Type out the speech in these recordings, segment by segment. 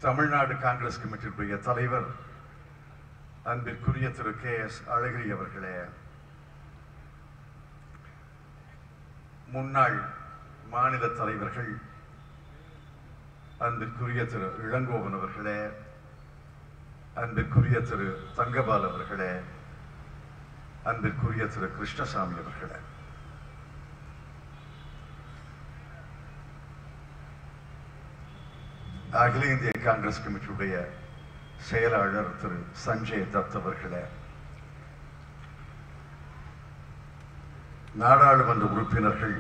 தமிழ்நாடு காங்கிரஸ் கமிட்டியுடைய தலைவர் அன்பிற்குரிய திரு K S அழகிரி அவர்களே முன்னாள் மாநில தலைவர்கள் அன்பிற்குரிய திரு இளங்கோவன் அவர்களே அன்பிற்குரிய திரு தங்கபால் அவர்களே அன்பிற்குரிய திரு கிருஷ்ணசாமி அவர்களே அகில இந்திய காங்கிரஸ் கமிட்டியுடைய செயலாளர் திரு சஞ்சய் தத் அவர்களே நாடாளுமன்ற உறுப்பினர்கள்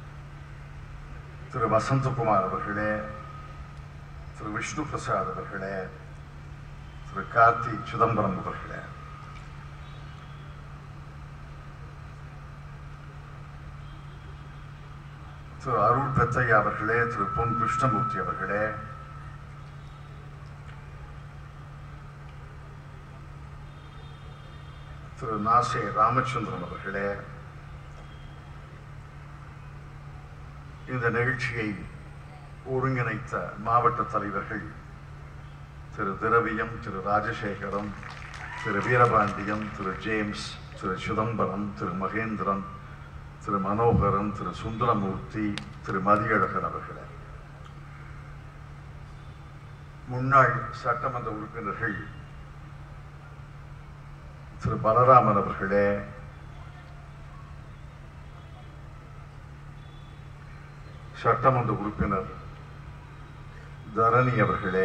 திரு வசந்தகுமார் அவர்களே திரு விஷ்ணு பிரசாத் அவர்களே திரு கார்த்தி சிதம்பரம் அவர்களே திரு அருள் பெத்தையா அவர்களே திரு பொன் கிருஷ்ணமூர்த்தி அவர்களே திரு நாசே ராமச்சந்திரன் அவர்களே இந்த நிகழ்ச்சியை ஒருங்கிணைத்த மாவட்ட தலைவர்கள் திரு திரவியம் திரு ராஜசேகரம் திரு வீரபாண்டியன் திரு ஜேம்ஸ் திரு சிதம்பரம் திரு மகேந்திரன் திரு மனோகரன் திரு சுந்தரமூர்த்தி திரு மதியழகன் அவர்களே முன்னாள் சட்டமன்ற உறுப்பினர்கள் திரு பலராமன் அவர்களே சட்டமன்ற உறுப்பினர் தரணி அவர்களே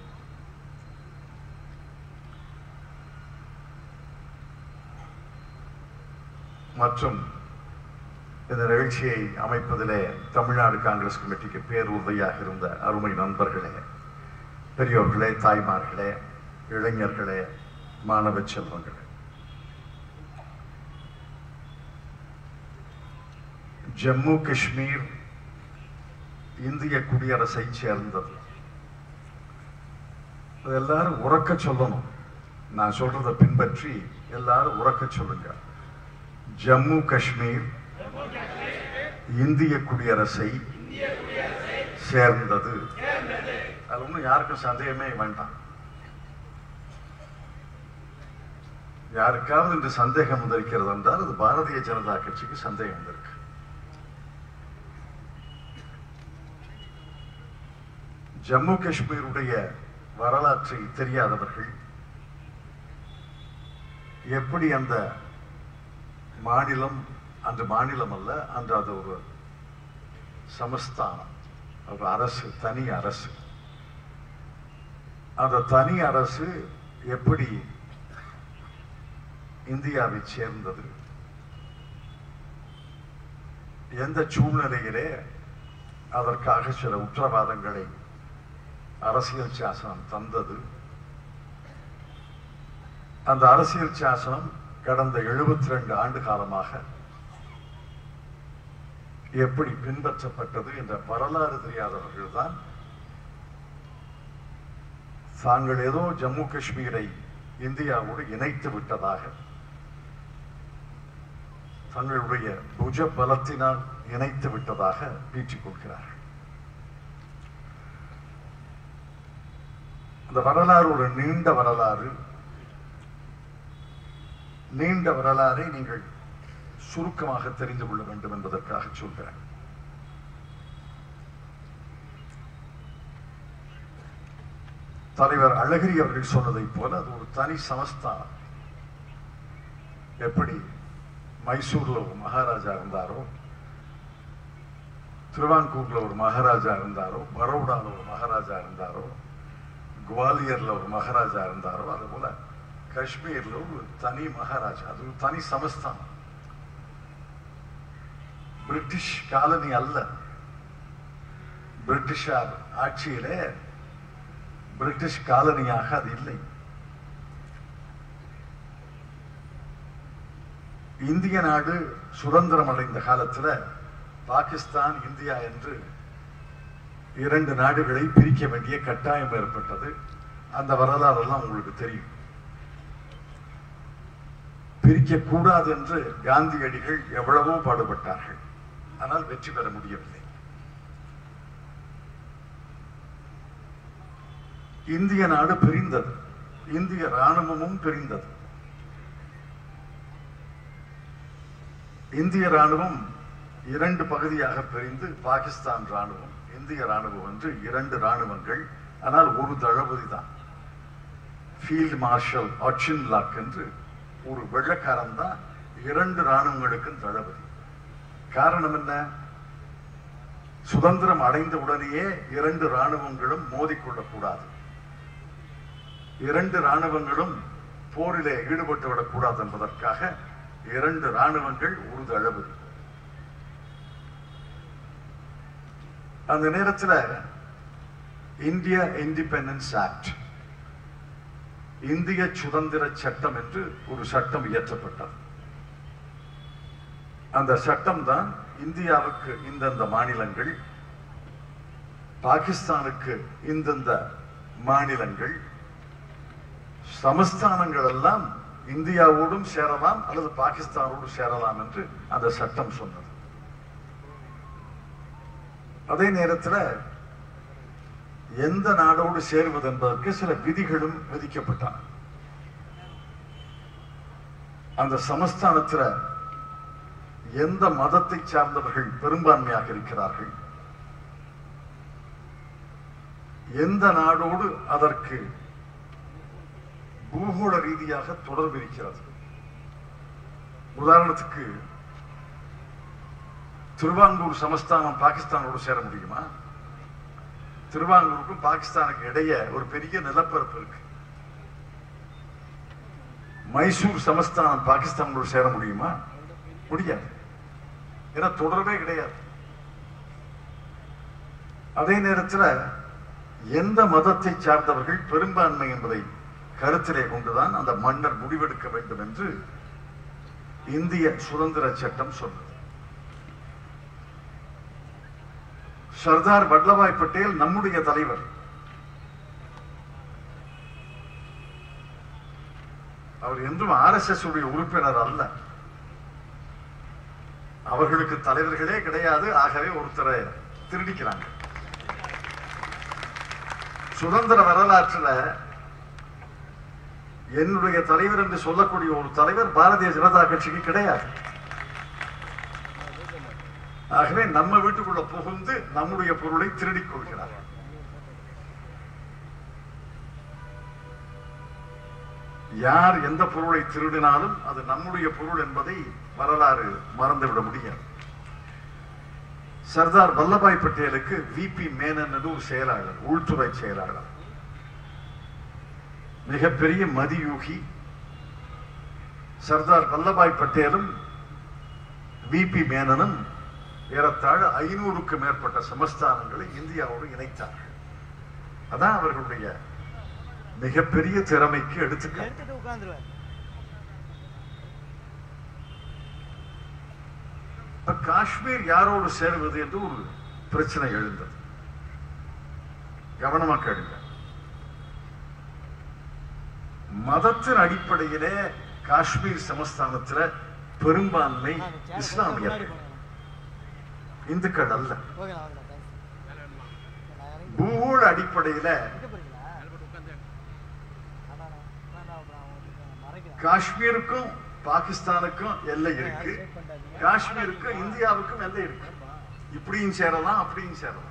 மற்றும் இந்த நிகழ்ச்சியை அமைப்பதிலே தமிழ்நாடு காங்கிரஸ் கமிட்டிக்கு பேருதவியாக இருந்த அருமை நண்பர்களே பெரியோர்களே தாய்மார்களே இளைஞர்களே மாணவ செல்வங்களே ஜம்மு காஷ்மீர் இந்திய குடியரசை சேர்ந்தது அது எல்லாரும் உறக்க சொல்லணும் நான் சொல்றதை பின்பற்றி எல்லாரும் உறக்க சொல்லுங்க ஜம்மு காஷ்மீர் இந்திய குடியரசை சேர்ந்தது அது ஒன்றும் யாருக்கும் சந்தேகமே வேண்டாம் யாருக்காவது இந்த சந்தேகம் வந்திருக்கிறது என்றால் அது பாரதிய ஜனதா கட்சிக்கு சந்தேகம் வந்திருக்கு ஜம்மு காஷ்மீருடைய வரலாற்றை தெரியாதவர்கள் எப்படி அந்த மாநிலம் அந்த மாநிலம் அல்ல அன்று அது ஒரு சமஸ்தானம் ஒரு அரசு தனி அரசு அந்த தனி அரசு எப்படி இந்தியாவை சேர்ந்தது எந்த சூழ்நிலையிலே அதற்காக சில உத்தரவாதங்களை அரசியல் சாசனம் தந்தது அந்த அரசியல் சாசனம் கடந்த எழுபத்தி ரெண்டு ஆண்டு காலமாக எப்படி பின்பற்றப்பட்டது என்ற வரலாறு தெரியாதவர்கள் தான் தாங்கள் ஏதோ ஜம்மு காஷ்மீரை இந்தியாவோடு இணைத்து விட்டதாக தங்களுடைய புஜ பலத்தினால் இணைத்து விட்டதாக பீற்றிக் கொள்கிறார்கள் அந்த வரலாறு ஒரு நீண்ட வரலாறு நீண்ட வரலாறை நீங்கள் சுருக்கமாக தெரிந்து கொள்ள வேண்டும் என்பதற்காக சொல்கிறேன் தலைவர் அழகிரி அவர்கள் சொன்னதைப் போல அது ஒரு தனி சமஸ்தானம் எப்படி மைசூர்ல ஒரு மகாராஜா இருந்தாரோ திருவான்கூர்ல ஒரு மகாராஜா இருந்தாரோ பரோடால ஒரு மகாராஜா இருந்தாரோ குவாலியர்ல ஒரு மகாராஜா இருந்தாரோ அது போல காஷ்மீர்ல ஒரு தனி மகாராஜா அது ஒரு தனி சமஸ்தானம் பிரிட்டிஷ் காலனி அல்ல பிரிட்டிஷார் ஆட்சியிலே பிரிட்டிஷ் காலனியாக அது இல்லை இந்திய நாடு சுதந்திரம் அடைந்த காலத்துல பாகிஸ்தான் இந்தியா என்று இரண்டு நாடுகளை பிரிக்க வேண்டிய கட்டாயம் ஏற்பட்டது அந்த வரலாறு எல்லாம் உங்களுக்கு தெரியும் பிரிக்க கூடாது என்று காந்தியடிகள் எவ்வளவோ பாடுபட்டார்கள் ஆனால் வெற்றி பெற முடியவில்லை இந்திய நாடு பிரிந்தது இந்திய ராணுவமும் பிரிந்தது இந்திய ராணுவம் இரண்டு பகுதியாக பிரிந்து பாகிஸ்தான் ராணுவம் இந்திய ராணுவம் என்று இரண்டு ராணுவங்கள் ஆனால் ஒரு தளபதி தான் ஃபீல்ட் மார்ஷல் அச்சின் லாக் என்று ஒரு வெள்ளக்காரன் தான் இரண்டு ராணுவங்களுக்கும் தளபதி காரணம் என்ன சுதந்திரம் அடைந்த உடனேயே இரண்டு ராணுவங்களும் மோதிக்கொள்ளக்கூடாது இரண்டு ராணுவங்களும் போரிலே ஈடுபட்டு விடக்கூடாது என்பதற்காக இரண்டு ராணுவங்கள் ஒரு தளபதி அந்த நேரத்தில் இந்திய இண்டிபெண்டன்ஸ் ஆக்ட் இந்திய சுதந்திர சட்டம் என்று ஒரு சட்டம் இயற்றப்பட்டது அந்த சட்டம் தான் இந்தியாவுக்கு இந்தந்த மாநிலங்கள் பாகிஸ்தானுக்கு இந்தந்த மாநிலங்கள் சமஸ்தானங்கள் எல்லாம் இந்தியாவோடும் சேரலாம் அல்லது பாகிஸ்தானோடு சேரலாம் என்று அந்த சட்டம் சொன்னது அதே நேரத்தில் எந்த நாடோடு சேருவது என்பதற்கு சில விதிகளும் விதிக்கப்பட்டன அந்த சமஸ்தானத்தில் எந்த மதத்தை சார்ந்தவர்கள் பெரும்பான்மையாக இருக்கிறார்கள் எந்த நாடோடு அதற்கு பூகோள ரீதியாக தொடர்பு இருக்கிறது உதாரணத்துக்கு திருவாங்கூர் சமஸ்தானம் பாகிஸ்தானோடு சேர முடியுமா திருவாங்கூருக்கும் பாகிஸ்தானுக்கு இடையே ஒரு பெரிய நிலப்பரப்பு இருக்கு மைசூர் சமஸ்தானம் பாகிஸ்தானோடு சேர முடியுமா முடியாது ஏன்னா தொடர்பே கிடையாது அதே நேரத்தில் எந்த மதத்தை சார்ந்தவர்கள் பெரும்பான்மை என்பதை கருத்திலே கொண்டுதான் அந்த மன்னர் முடிவெடுக்க வேண்டும் என்று இந்திய சுதந்திர சட்டம் சொன்னது சர்தார் வல்லபாய் பட்டேல் நம்முடைய தலைவர் அவர் என்றும் ஆர்எஸ்எஸ் உடைய உறுப்பினர் அல்ல அவர்களுக்கு தலைவர்களே கிடையாது ஆகவே ஒருத்தரை திருடிக்கிறாங்க சுதந்திர வரலாற்றுல என்னுடைய தலைவர் என்று சொல்லக்கூடிய ஒரு தலைவர் பாரதிய ஜனதா கட்சிக்கு கிடையாது ஆகவே நம்ம வீட்டுக்குள்ள புகுந்து நம்முடைய பொருளை திருடிக் கொள்கிறார் யார் எந்த பொருளை திருடினாலும் அது நம்முடைய பொருள் என்பதை வரலாறு மறந்துவிட முடியாது சர்தார் வல்லபாய் பட்டேலுக்கு விபி மேனன் என்று ஒரு செயலாளர் உள்துறை செயலாளர் மிகப்பெரிய மதியூகி சர்தார் வல்லபாய் பட்டேலும் விபி மேனனும் ஏறத்தாழ ஐநூறுக்கு மேற்பட்ட சமஸ்தானங்களை இந்தியாவோடு இணைத்தார்கள் அதான் அவர்களுடைய மிகப்பெரிய திறமைக்கு எடுத்துக்காட்டு எடுத்துட்டு உட்காந்துருவார் இப்ப காஷ்மீர் யாரோடு சேருவது என்று ஒரு பிரச்சனை எழுந்தது கவனமா கேளுங்க மதத்தின் அடிப்படையிலே காஷ்மீர் சமஸ்தானத்துல பெரும்பான்மை முன்னாடி இஸ்லாமியர்கள் போங்க இந்துக்கள் அல்ல ஓகே நான் வந்துடுறேன் தேங்க்ஸ் நான் இறங்கி பூகோள அடிப்படையில எங்கே போறீங்களா அண்ணா நான் அப்புறம் அவங்களுக்கு மறைக்கிறேன் காஷ்மீருக்கும் பாகிஸ்தானுக்கும் எல்லை இருக்கு காஷ்மீருக்கும் இந்தியாவுக்கும் எல்லை இருக்கு இப்படியும் சேரலாம் அப்படியும் சேரலாம்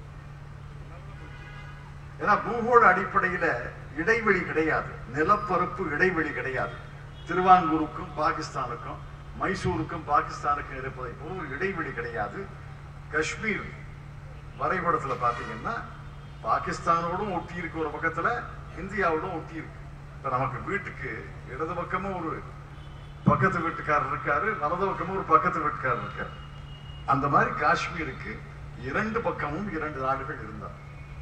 ஏன்னா பூகோள அடிப்படையில இடைவெளி கிடையாது நிலப்பரப்பு இடைவெளி கிடையாது திருவாங்கூருக்கும் பாகிஸ்தானுக்கும் மைசூருக்கும் பாகிஸ்தானுக்கும் இருப்பதை போல ஒரு இடைவெளி கிடையாது காஷ்மீர் வரைபடத்துல பாத்தீங்கன்னா பாகிஸ்தானோடும் ஒட்டி இருக்கு ஒரு பக்கத்துல இந்தியாவோடும் ஒட்டி இருக்கு இப்ப நமக்கு வீட்டுக்கு இடது பக்கமும் ஒரு பக்கத்து வீட்டுக்காரர் இருக்காரு வலது பக்கமும் ஒரு பக்கத்து வீட்டுக்காரர் இருக்காரு அந்த மாதிரி காஷ்மீருக்கு இரண்டு பக்கமும் இரண்டு நாடுகள் இருந்தார்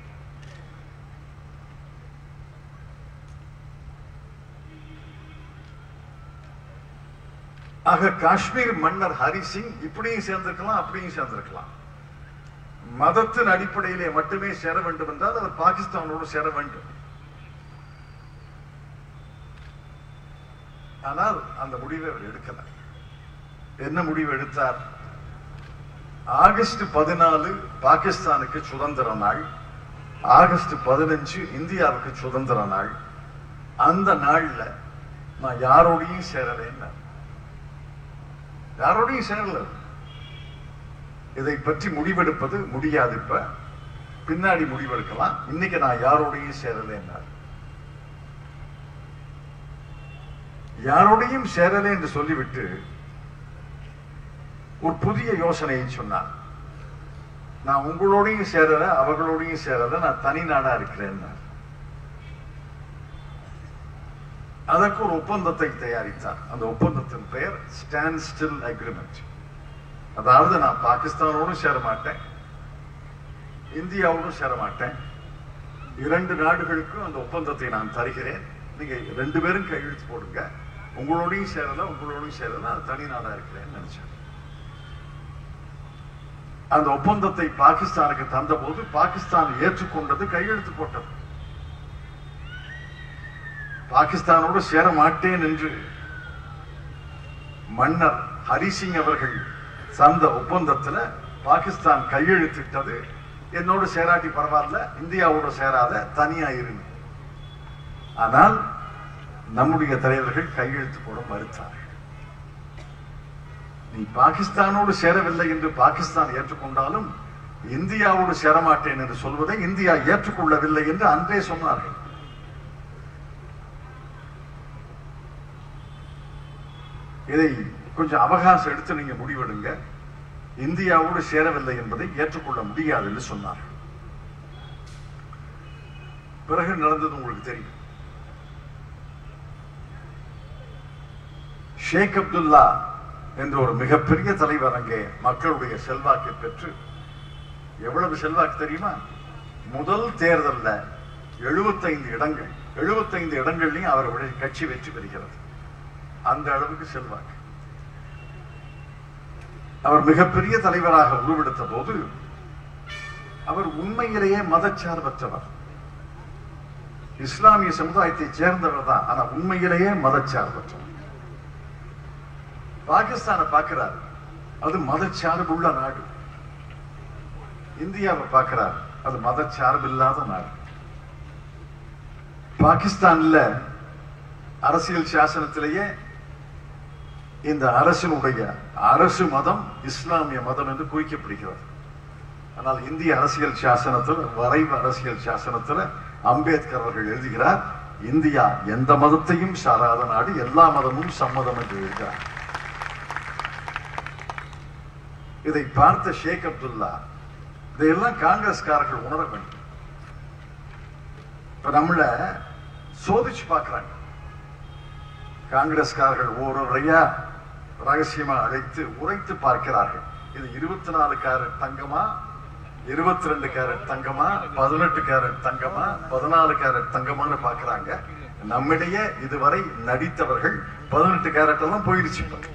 ஆக காஷ்மீர் மன்னர் ஹரி சிங் இப்படியும் சேர்ந்திருக்கலாம் அப்படியும் சேர்ந்திருக்கலாம் மதத்தின் அடிப்படையிலே மட்டுமே சேர வேண்டும் என்றால் அவர் பாகிஸ்தானோடு சேர வேண்டும் ஆனால் அந்த முடிவை அவர் எடுக்கல என்ன முடிவு எடுத்தார் ஆகஸ்ட் பதினாலு பாகிஸ்தானுக்கு சுதந்திர நாள் ஆகஸ்ட் பதினஞ்சு இந்தியாவுக்கு சுதந்திர நாள் அந்த நாள்ல நான் யாரோடையும் சேரலைன்னு யாரோடையும் சேரல இதை பற்றி முடிவெடுப்பது முடியாது இப்ப பின்னாடி முடிவெடுக்கலாம் இன்னைக்கு நான் யாரோடையும் சேரலைன்னா யாரோடையும் சேரலை என்று சொல்லிவிட்டு ஒரு புதிய யோசனையை சொன்னார் நான் உங்களோடையும் சேரல அவர்களோடையும் சேரல நான் தனி நாடா இருக்கிறேன் அதற்கு ஒரு ஒப்பந்தத்தை தயாரித்தார் அந்த ஒப்பந்தத்தின் பெயர் ஸ்டாண்ட் ஸ்டில் அக்ரிமெண்ட் அதாவது நான் பாகிஸ்தானோடும் சேர மாட்டேன் இந்தியாவோடும் சேர மாட்டேன் இரண்டு நாடுகளுக்கும் அந்த ஒப்பந்தத்தை நான் தருகிறேன் நீங்க ரெண்டு பேரும் கையெழுத்து போடுங்க உங்களோடையும் சேரல உங்களோடையும் சேரல நான் தனி நாடா இருக்கிறேன்னு நினைச்சேன் அந்த ஒப்பந்தத்தை பாகிஸ்தானுக்கு தந்தபோது பாகிஸ்தான் ஏற்றுக்கொண்டது கையெழுத்து போட்டது பாகிஸ்தானோடு சேர மாட்டேன் என்று மன்னர் ஹரிசிங் அவர்கள் தந்த ஒப்பந்தத்துல பாகிஸ்தான் கையெழுத்திட்டது என்னோடு சேராட்டி பரவாயில்ல இந்தியாவோட சேராத தனியா இருந்து ஆனால் நம்முடைய தலைவர்கள் கையெழுத்து போட மறுத்தார்கள் நீ பாகிஸ்தானோடு சேரவில்லை என்று பாகிஸ்தான் ஏற்றுக்கொண்டாலும் இந்தியாவோடு சேரமாட்டேன் என்று சொல்வதை இந்தியா ஏற்றுக்கொள்ளவில்லை என்று அன்றே சொன்னார்கள் இதை கொஞ்சம் அவகாசம் எடுத்து நீங்க முடிவெடுங்க இந்தியாவோடு சேரவில்லை என்பதை ஏற்றுக்கொள்ள முடியாது என்று சொன்னார்கள் பிறகு நடந்தது உங்களுக்கு தெரியும் ஷேக் அப்துல்லா என்ற ஒரு மிகப்பெரிய தலைவர் அங்கே மக்களுடைய செல்வாக்கை பெற்று எவ்வளவு செல்வாக்கு தெரியுமா முதல் தேர்தல்ல 75 இடங்கள் 75 இடங்கள்லையும் அவருடைய கட்சி வெற்றி பெறுகிறது அந்த அளவுக்கு செல்வாக்கு அவர் மிகப்பெரிய தலைவராக உருவெடுத்த போது அவர் உண்மையிலேயே மதச்சார்பற்றவர் இஸ்லாமிய சமுதாயத்தை சேர்ந்தவர் தான் ஆனா உண்மையிலேயே மதச்சார்பற்றவர் பாகிஸ்தானை பார்க்கிறார் அது மதச்சார்புள்ள நாடு இந்தியாவை பார்க்கிறார் அது மதச்சார்பில்லாத நாடு பாகிஸ்தான்ல அரசியல் சாசனத்திலேயே இந்த அரசினுடைய அரசு மதம் இஸ்லாமிய மதம் என்று குறிக்கப்படுகிறது ஆனால் இந்திய அரசியல் சாசனத்தில் வரைவு அரசியல் சாசனத்தில் அம்பேத்கர் அவர்கள் எழுதுகிறார் இந்தியா எந்த மதத்தையும் சாராத நாடு எல்லா மதமும் சம்மதம் என்று எழுதுகிறார் இதை பார்த்த ஷேக் அப்துல்லா இதையெல்லாம் காங்கிரஸ்காரர்கள் உணர வேண்டும் இப்ப நம்மள சோதிச்சு பார்க்கறாங்க காங்கிரஸ்காரர்கள் ஒவ்வொருவரையா ரகசியமா அழைத்து உரைத்து பார்க்கிறார்கள் இது இருபத்தி நாலு கேரட் தங்கமா இருபத்தி ரெண்டு கேரட் தங்கமா பதினெட்டு கேரட் தங்கமா பதினாலு கேரட் தங்கமான்னு பார்க்கறாங்க நம்மிடையே இதுவரை நடித்தவர்கள் பதினெட்டு கேரட் எல்லாம் போயிடுச்சு இப்ப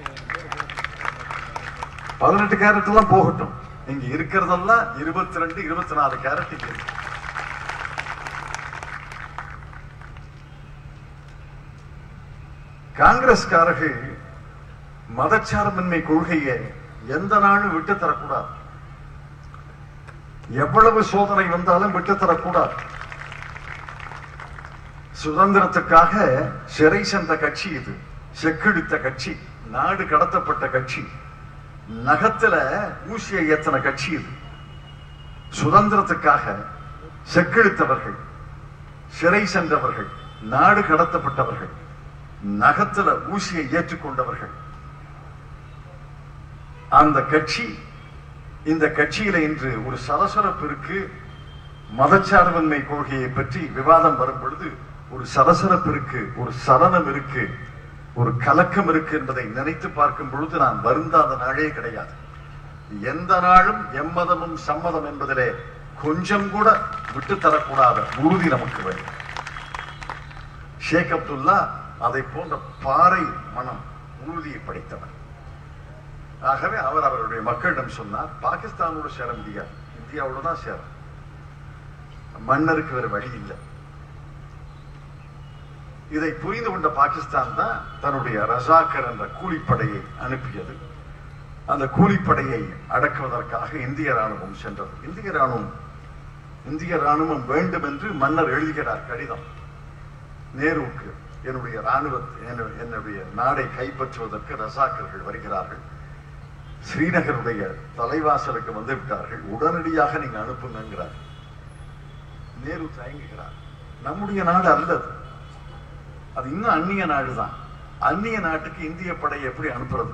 பதினெட்டு கேரட் எல்லாம் போகட்டும் இங்க இருக்கிறதெல்லாம் இருபத்தி ரெண்டு இருபத்தி நாலு கேரட் இங்க இருக்கு காங்கிரஸ்காரர்கள் மதச்சார்பின்மை கொள்கையை எந்த நாளும் விட்டு தரக்கூடாது எவ்வளவு சோதனை வந்தாலும் விட்டு தரக்கூடாது சுதந்திரத்துக்காக சிறை சென்ற கட்சி இது செக்கிழித்த கட்சி நாடு கடத்தப்பட்ட கட்சி நகத்துல ஊசியை ஏத்தன கட்சி இது சுதந்திரத்துக்காக செக்கிழித்தவர்கள் சிறை சென்றவர்கள் நாடு கடத்தப்பட்டவர்கள் நகத்துல ஊசியை ஏற்றுக்கொண்டவர்கள் அந்த கட்சி இந்த கட்சியில இன்று ஒரு சலசலப்பு இருக்கு மதச்சார்பின்மை கொள்கையை பற்றி விவாதம் வரும் பொழுது ஒரு சலசலப்பு இருக்கு ஒரு சலனம் இருக்கு ஒரு கலக்கம் இருக்கு என்பதை நினைத்து பார்க்கும் பொழுது நான் வருந்தாத நாளே கிடையாது எந்த நாளும் எம்மதமும் சம்மதம் என்பதிலே கொஞ்சம் கூட விட்டு தரக்கூடாத உறுதி நமக்கு வேண்டும் ஷேக் அப்துல்லா அதை போன்ற பாறை மனம் உறுதியை படைத்தவர் ஆகவே அவர் அவருடைய மக்களிடம் சொன்னார் பாகிஸ்தானோடு சேர முடியாது இந்தியாவோட தான் சேரும் மன்னருக்கு வேறு வழி இல்லை இதை புரிந்து கொண்ட பாகிஸ்தான் தான் தன்னுடைய ரசாக்கர் என்ற கூலிப்படையை அனுப்பியது அந்த கூலிப்படையை அடக்குவதற்காக இந்திய ராணுவம் சென்றது இந்திய ராணுவம் இந்திய ராணுவம் வேண்டும் என்று மன்னர் எழுதுகிறார் கடிதம் நேருவுக்கு என்னுடைய ராணுவ என்ன- என்னுடைய நாடை கைப்பற்றுவதற்கு ரசாக்கர்கள் வருகிறார்கள் ஸ்ரீநகருடைய தலைவாசலுக்கு வந்து விட்டார்கள் உடனடியாக நீங்க அனுப்புங்கிறார் நேரு தயங்குகிறார் நம்முடைய நாடு அல்லது அது இன்னும் அந்நிய நாடு தான் அந்நிய நாட்டுக்கு இந்திய படை எப்படி அனுப்புறது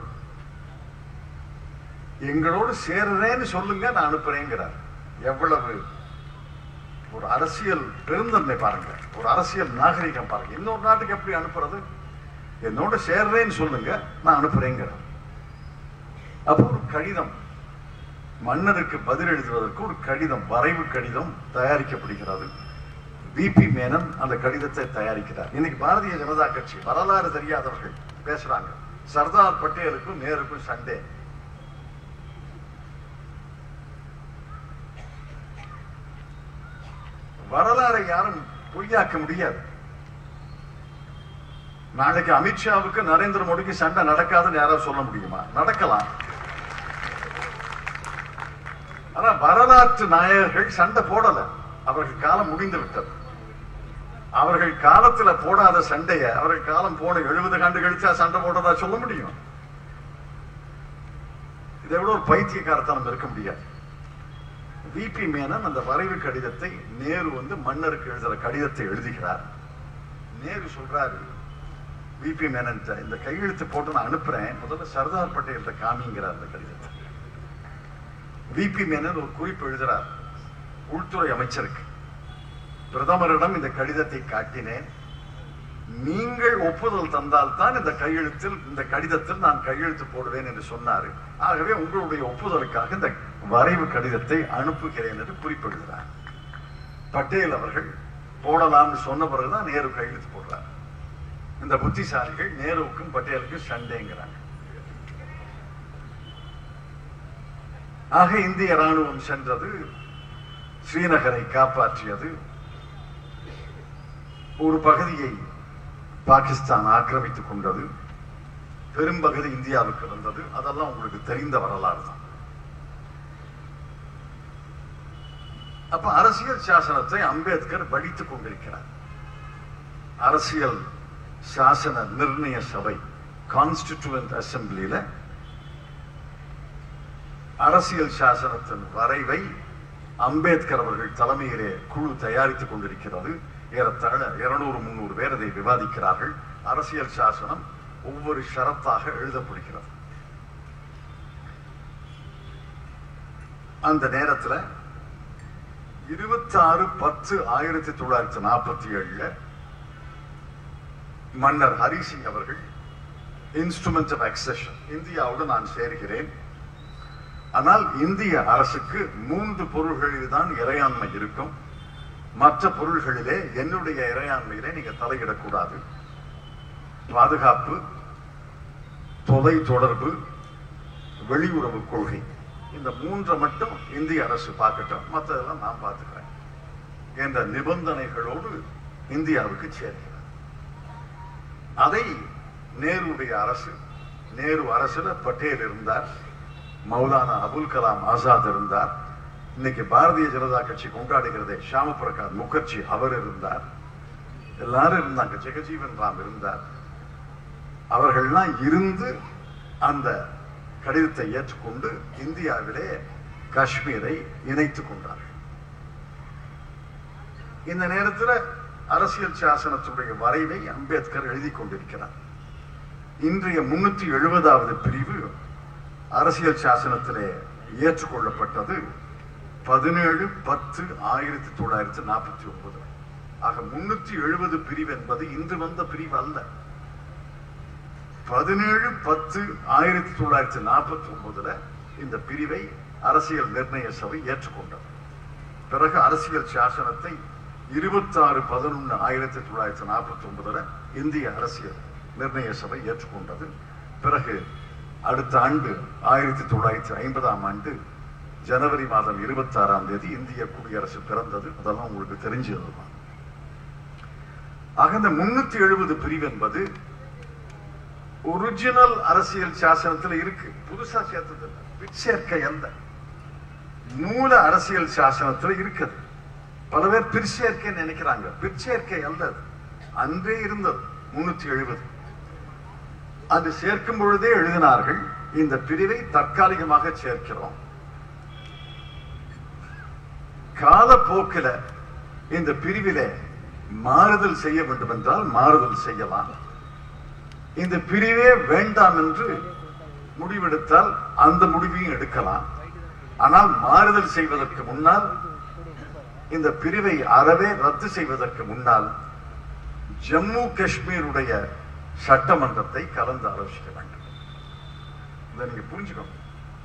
எங்களோடு சேருறேன்னு சொல்லுங்க நான் அனுப்புறேங்கிறார் எவ்வளவு ஒரு அரசியல் பெருந்தன்மை பாருங்க ஒரு அரசியல் நாகரிகம் பாருங்க இன்னொரு நாட்டுக்கு எப்படி அனுப்புறது என்னோட சேர்றேன்னு சொல்லுங்க நான் அனுப்புறேங்கிறார் அப்போ ஒரு கடிதம் மன்னருக்கு பதில் எழுதுவதற்கு ஒரு கடிதம் வரைவு கடிதம் தயாரிக்கப்படுகிறது பிபி மேனன் அந்த கடிதத்தை தயாரிக்கிறார் இன்னைக்கு பாரதிய ஜனதா கட்சி வரலாறு தெரியாதவர்கள் பேசுறாங்க சர்தார் பட்டேலுக்கும் நேருக்கும் சண்டே வரலாறை யாரும் பொய்யாக்க முடியாது நாளைக்கு அமித்ஷாவுக்கு நரேந்திர மோடிக்கு சண்டை நடக்காதுன்னு யாராவது சொல்ல முடியுமா நடக்கலாம் ஆனா வரலாற்று நாயகர்கள் சண்டை போடல அவர்கள் காலம் முடிந்து விட்டது அவர்கள் காலத்துல போடாத சண்டைய அவர்கள் காலம் போன எழுபது ஆண்டு கழிச்சா சண்டை போடுறதா சொல்ல முடியும் இதை விட ஒரு பைத்தியக்காரத்தனம் இருக்க முடியாது விபி மேனன் அந்த வரைவு கடிதத்தை நேரு வந்து மன்னருக்கு எழுதுற கடிதத்தை எழுதுகிறார் நேரு சொல்றாரு விபி மேனன் இந்த கையெழுத்து போட்டு நான் அனுப்புறேன் முதல்ல சர்தார் பட்டேல் காமிங்கிறார் அந்த கடிதத்தை விபி மேனன் ஒரு குறிப்பு எழுதுறார் உள்துறை அமைச்சருக்கு பிரதமரிடம் இந்த கடிதத்தை காட்டினேன் நீங்கள் ஒப்புதல் தந்தால் தான் இந்த கையெழுத்தில் இந்த கடிதத்தில் நான் கையெழுத்து போடுவேன் என்று சொன்னார் ஆகவே உங்களுடைய ஒப்புதலுக்காக இந்த வரைவு கடிதத்தை அனுப்புகிறேன் என்று குறிப்பிடுகிறார் பட்டேல் அவர்கள் போடலாம்னு சொன்ன பிறகுதான் நேரு கையெழுத்து போடுறார் இந்த புத்திசாலிகள் நேருவுக்கும் பட்டேலுக்கும் சண்டைங்கிறாங்க ஆக இந்திய ராணுவம் சென்றது ஸ்ரீநகரை காப்பாற்றியது ஒரு பகுதியை பாகிஸ்தான் ஆக்கிரமித்துக் கொண்டது பெரும்பகுதி இந்தியாவுக்கு வந்தது அதெல்லாம் உங்களுக்கு தெரிந்த வரலாறு தான் அப்ப அரசியல் சாசனத்தை அம்பேத்கர் படித்துக் கொண்டிருக்கிறார் அரசியல் சாசன நிர்ணய சபை கான்ஸ்டிடியூவன்ட் அசம்பிளியில அரசியல் சாசனத்தின் வரைவை அம்பேத்கர் அவர்கள் தலைமையிலே குழு தயாரித்துக் கொண்டிருக்கிறது ஏறத்தாழ இருநூறு முன்னூறு பேர் அதை விவாதிக்கிறார்கள் அரசியல் சாசனம் ஒவ்வொரு ஷரத்தாக எழுதப்படுகிறது அந்த நேரத்துல இருபத்தாறு பத்து ஆயிரத்தி தொள்ளாயிரத்தி நாற்பத்தி ஏழுல மன்னர் ஹரிசிங் அவர்கள் இன்ஸ்ட்ருமெண்ட் ஆஃப் அக்சஷன் இந்தியாவோடு நான் சேர்கிறேன் ஆனால் இந்திய அரசுக்கு மூன்று பொருள்களில் தான் இறையாண்மை இருக்கும் மற்ற பொருள்களிலே என்னுடைய இறையாண்மையிலே நீங்க தலையிடக்கூடாது பாதுகாப்பு தொலை தொடர்பு வெளியுறவு கொள்கை இந்த மூன்றை மட்டும் இந்திய அரசு பார்க்கட்டும் மற்றதெல்லாம் நான் பார்த்துக்கிறேன் என்ற நிபந்தனைகளோடு இந்தியாவுக்கு சேர்க்கிறார் அதை நேருடைய அரசு நேரு அரசுல பட்டேல் இருந்தார் மௌலானா அபுல் கலாம் ஆசாத் இருந்தார் இன்னைக்கு பாரதிய ஜனதா கட்சி கொண்டாடுகிறதே ஷியாம பிரகாஷ் முகர்ஜி அவர் இருந்தார் எல்லாரும் இருந்தாங்க ஜெகஜீவன் ராம் இருந்தார் அவர்கள்லாம் இருந்து அந்த கடிதத்தை ஏற்றுக்கொண்டு இந்தியாவிலே காஷ்மீரை இணைத்துக் கொண்டார்கள் இந்த நேரத்தில் அரசியல் சாசனத்துடைய வரைவை அம்பேத்கர் எழுதி கொண்டிருக்கிறார் இன்றைய முன்னூத்தி எழுபதாவது பிரிவு அரசியல் சாசனத்திலே ஏற்றுக்கொள்ளப்பட்டது பதினேழு பத்து ஆயிரத்தி தொள்ளாயிரத்தி நாற்பத்தி ஒன்பது ஆக முன்னூத்தி எழுபது பிரிவு என்பது இன்று வந்த பிரிவு அல்ல பதினேழு பத்து ஆயிரத்தி தொள்ளாயிரத்தி நாற்பத்தி ஒன்பதுல இந்த பிரிவை அரசியல் நிர்ணய சபை ஏற்றுக்கொண்டது பிறகு அரசியல் சாசனத்தை இருபத்தாறு பதினொன்று ஆயிரத்தி தொள்ளாயிரத்தி நாற்பத்தி ஒன்பதுல இந்திய அரசியல் நிர்ணய சபை ஏற்றுக்கொண்டது பிறகு அடுத்த ஆண்டு ஆயிரத்தி தொள்ளாயிரத்தி ஐம்பதாம் ஆண்டு ஜனவரி மாதம் இருபத்தி ஆறாம் தேதி இந்திய குடியரசு பிறந்தது அதெல்லாம் உங்களுக்கு தெரிஞ்சதுதான் ஆக இந்த முன்னூத்தி எழுபது பிரிவு என்பது ஒரிஜினல் அரசியல் சாசனத்துல இருக்கு புதுசா சேர்த்தது இல்ல சேர்க்கை அல்ல மூல அரசியல் சாசனத்துல இருக்குது பல பேர் பிற்சேர்க்கை நினைக்கிறாங்க பிற்சேர்க்கை அல்ல அது. அன்றே இருந்தது முன்னூத்தி எழுபது அது சேர்க்கும் பொழுதே எழுதினார்கள் இந்த பிரிவை தற்காலிகமாக சேர்க்கிறோம் காலப்போக்கில இந்த பிரிவிலே மாறுதல் செய்ய வேண்டும் என்றால் மாறுதல் செய்யலாம் இந்த பிரிவே வேண்டாம் என்று முடிவெடுத்தால் அந்த முடிவையும் எடுக்கலாம் ஆனால் மாறுதல் செய்வதற்கு முன்னால் இந்த பிரிவை அறவே ரத்து செய்வதற்கு முன்னால் ஜம்மு காஷ்மீருடைய சட்டமன்றத்தை கலந்து ஆலோசிக்க வேண்டும் இதை நீங்க புரிஞ்சுக்கணும்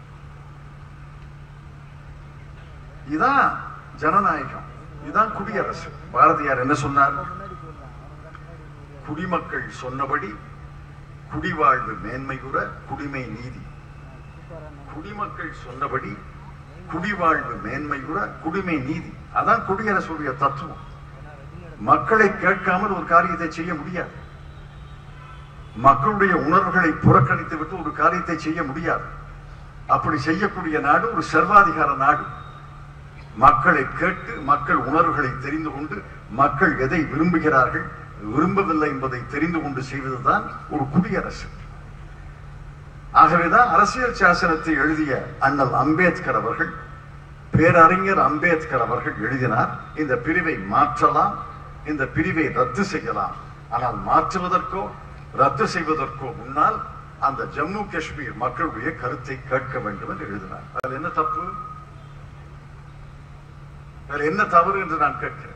இதான் ஜனநாயகம் இதான் குடியரசு பாரதியார் என்ன சொன்னார் முன்னாடி போடலாம் அவனுக்கு முன்னாடி நூறு குடிமக்கள் சொன்னபடி குடிவாழ்வு மேன்மையுற குடிமை நீதி சூப்பரான குடிமக்கள் சொன்னபடி குடிவாழ்வு மேன்மையுற குடிமை நீதி அதான் குடியரசுடைய தத்துவம் ஏன்னா ரஜினியோட மக்களை கேட்காமல் ஒரு காரியத்தை செய்ய முடியாது மக்களுடைய உணர்வுகளை புறக்கணித்து விட்டு ஒரு காரியத்தை செய்ய முடியாது அப்படி செய்யக்கூடிய நாடு ஒரு சர்வாதிகார நாடு மக்களை கேட்டு மக்கள் உணர்வுகளை தெரிந்து கொண்டு மக்கள் எதை விரும்புகிறார்கள் விரும்பவில்லை என்பதை தெரிந்து கொண்டு செய்வதுதான் ஒரு குடியரசு ஆகவேதான் அரசியல் சாசனத்தை எழுதிய அண்ணல் அம்பேத்கர் அவர்கள் பேரறிஞர் அம்பேத்கர் அவர்கள் எழுதினார் இந்த பிரிவை மாற்றலாம் இந்த பிரிவை ரத்து செய்யலாம் ஆனால் மாற்றுவதற்கோ ரத்து செய்வதற்கோ முன்னால் அந்த ஜம்மு காஷ்மீர் மக்களுடைய கருத்தை கேட்க வேண்டும் என்று எழுதினார் அதில் என்ன தப்பு அதில் என்ன தவறு என்று நான் கேட்கிறேன்